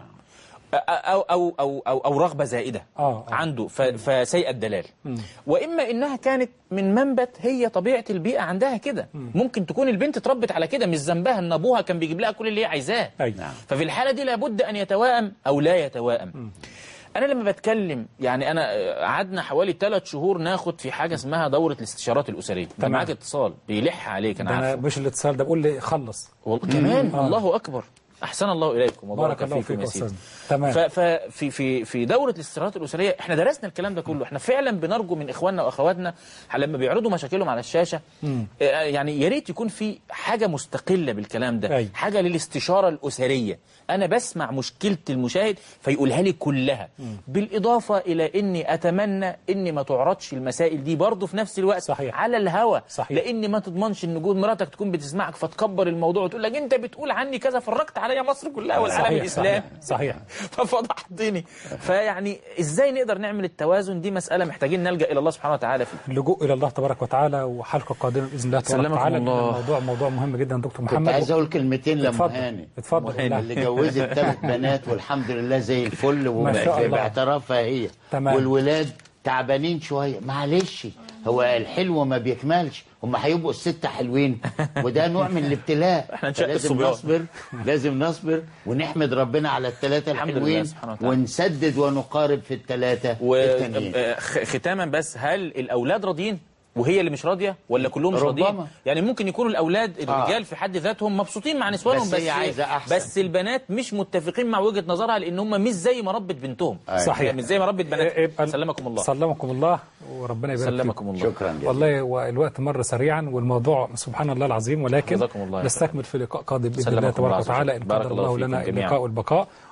أو أو أو أو, أو رغبة زائدة آه. عنده ف- فسيء الدلال مم. وإما إنها كانت من منبت هي طبيعة البيئة عندها كده ممكن تكون البنت اتربت على كده مش ذنبها إن أبوها كان بيجيب لها كل اللي هي عايزاه أي. ففي الحالة دي لابد أن يتوائم أو لا يتوائم أنا لما بتكلم يعني أنا آه، قعدنا حوالي ثلاث شهور ناخد في حاجة اسمها دورة الاستشارات الأسرية ده تمام. معاك اتصال بيلح عليك أنا ده انا عارف مش الاتصال ده بقول لي خلص والله كمان آه. الله أكبر أحسن الله إليكم وبارك بارك الله فيكم فيك يا يا سيدي أستاذ. تمام. ف- ففي في في دوره الاستشارات الاسريه احنا درسنا الكلام ده كله احنا فعلا بنرجو من اخواننا واخواتنا لما بيعرضوا مشاكلهم على الشاشه مم. آه، يعني يا ريت يكون في حاجه مستقله بالكلام ده أي. حاجه للاستشاره الاسريه انا بسمع مشكله المشاهد فيقولها لي كلها بالاضافه الى اني اتمنى ان ما تعرضش المسائل دي برضه في نفس الوقت صحيح. على الهوى صحيح. لان ما تضمنش ان جود مراتك تكون بتسمعك فتكبر الموضوع وتقول لك انت بتقول عني كذا فرجت عليا مصر كلها والعالم صحيح الاسلامي صحيح ففضحتني فيعني ازاي نقدر نعمل التوازن دي مسألة محتاجين نلجأ إلى الله سبحانه وتعالى فيه اللجوء الى الله تبارك وتعالى وحلقه قادمه باذن الله تبارك سلمكم وتعالى لأن الله. الموضوع موضوع مهم جدا دكتور كنت محمد عايز اقول كلمتين لام اتفضل. هاني اتفضل قولها. اللي جوزت ثلاث بنات والحمد لله زي الفل ما شاء الله. وباعترافها هي تمام. والولاد تعبانين شويه معلش هو الحلو ما بيكملش هم هيبقوا الستة حلوين وده نوع من الابتلاء احنا نشق لازم الصبيان. نصبر لازم نصبر ونحمد ربنا على الثلاثة الحمد لله الحلوين سبحانه وتعالى. ونسدد ونقارب في الثلاثة التانيين وختاما بس هل الأولاد راضيين وهي اللي مش راضية ولا كلهم مش ربما. راضيين يعني ممكن يكونوا الأولاد الرجال في حد ذاتهم مبسوطين مع نسوانهم بس بس هي عايزة أحسن. بس البنات مش متفقين مع وجهة نظرها لأن هم مش زي ما ربت بنتهم أيوة. صحيح. مش زي ما ربت بناتهم يبقى- سلمكم الله سلمكم الله وربنا يبارك فيكم. سلمكم الله شكرا جدا والله والوقت مر سريعا والموضوع سبحان الله العظيم ولكن جزاكم الله خير. نستكمل في لقاء قادم باذن سلمكم الله تبارك الله عز وتعالى وجل. ان بارك قدر الله الله فيكم لنا جميعا. اللقاء والبقاء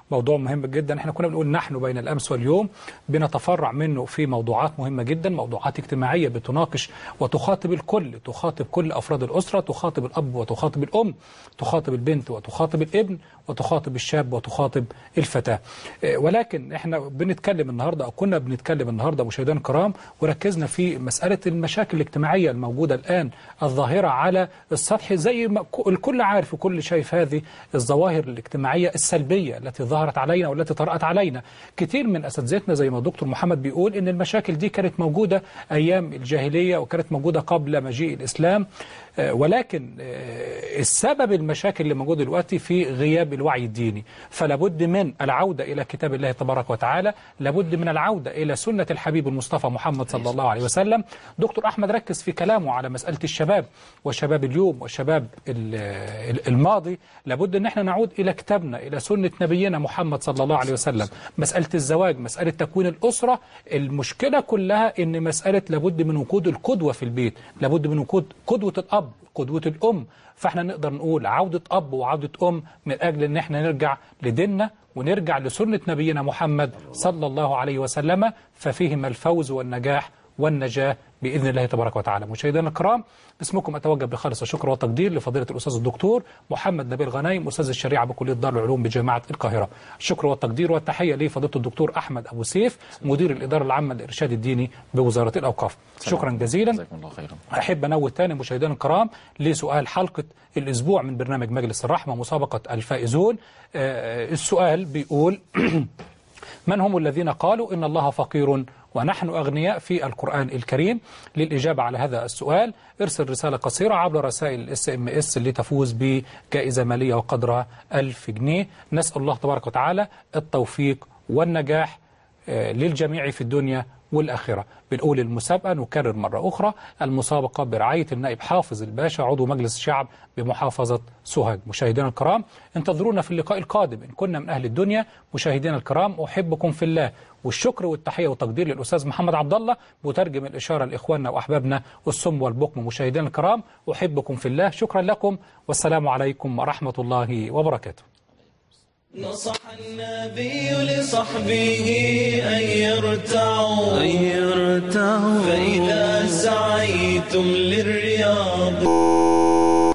موضوع مهم جدا احنا كنا بنقول نحن بين الامس واليوم بنتفرع منه في موضوعات مهمه جدا موضوعات اجتماعيه بتناقش وتخاطب الكل تخاطب كل افراد الاسره تخاطب الاب وتخاطب الام تخاطب البنت وتخاطب الابن وتخاطب الشاب وتخاطب الفتاه آه، ولكن احنا بنتكلم النهارده او كنا بنتكلم النهارده مشاهدينا الكرام وركزنا في مساله المشاكل الاجتماعيه الموجوده الان الظاهره على السطح زي ما ك- الكل عارف وكل شايف هذه الظواهر الاجتماعيه السلبيه التي ظهرت علينا والتي طرأت علينا كتير من اساتذتنا زي ما الدكتور محمد بيقول ان المشاكل دي كانت موجوده ايام الجاهليه وكانت موجوده قبل مجيء الاسلام آه، ولكن آه، السبب المشاكل اللي موجوده دلوقتي في غياب الوعي الديني فلا بد من العوده الى كتاب الله تبارك وتعالى لابد من العوده الى سنه الحبيب المصطفى محمد صلى الله عليه وسلم دكتور احمد ركز في كلامه على مساله الشباب وشباب اليوم وشباب ال- ال- الماضي لابد ان احنا نعود الى كتابنا الى سنه نبينا محمد صلى الله عليه وسلم مساله الزواج مساله تكوين الاسره المشكله كلها ان مساله لابد من وجود القدوه في البيت لابد من وجود قدوه الاب قدوه الام فاحنا نقدر نقول عوده اب وعوده ام من اجل ان احنا نرجع لديننا ونرجع لسنه نبينا محمد صلى الله عليه وسلم ففيهما الفوز والنجاح والنجاة بإذن الله تبارك وتعالى مشاهدينا الكرام باسمكم أتوجه بخالص الشكر والتقدير لفضيلة الأستاذ الدكتور محمد نبيل غنايم أستاذ الشريعة بكلية دار العلوم بجامعة القاهرة الشكر والتقدير والتحية لفضيلة الدكتور أحمد أبو سيف مدير الإدارة العامة للإرشاد الديني بوزارة الأوقاف شكرا جزيلا جزاكم الله خيرا أحب أنوه تاني مشاهدينا الكرام لسؤال حلقة الأسبوع من برنامج مجلس الرحمة مسابقة الفائزون آه، السؤال بيقول من هم الذين قالوا إن الله فقير ونحن أغنياء في القرآن الكريم للإجابة على هذا السؤال ارسل رسالة قصيرة عبر رسائل الاس ام اس لتفوز بجائزة مالية وقدرها 1000 جنيه نسأل الله تبارك وتعالى التوفيق والنجاح آه، للجميع في الدنيا والآخرة بنقول المسابقة نكرر مرة أخرى المسابقة برعاية النائب حافظ الباشا عضو مجلس الشعب بمحافظة سوهاج مشاهدينا الكرام انتظرونا في اللقاء القادم إن كنا من أهل الدنيا مشاهدينا الكرام أحبكم في الله والشكر والتحية والتقدير للأستاذ محمد عبد الله مترجم الإشارة لإخواننا وأحبابنا الصم والبكم مشاهدينا الكرام أحبكم في الله شكرا لكم والسلام عليكم ورحمة الله وبركاته نصح النبي لصحبه أن يرتعوا أن يرتعوا فإذا سعيتم للرياض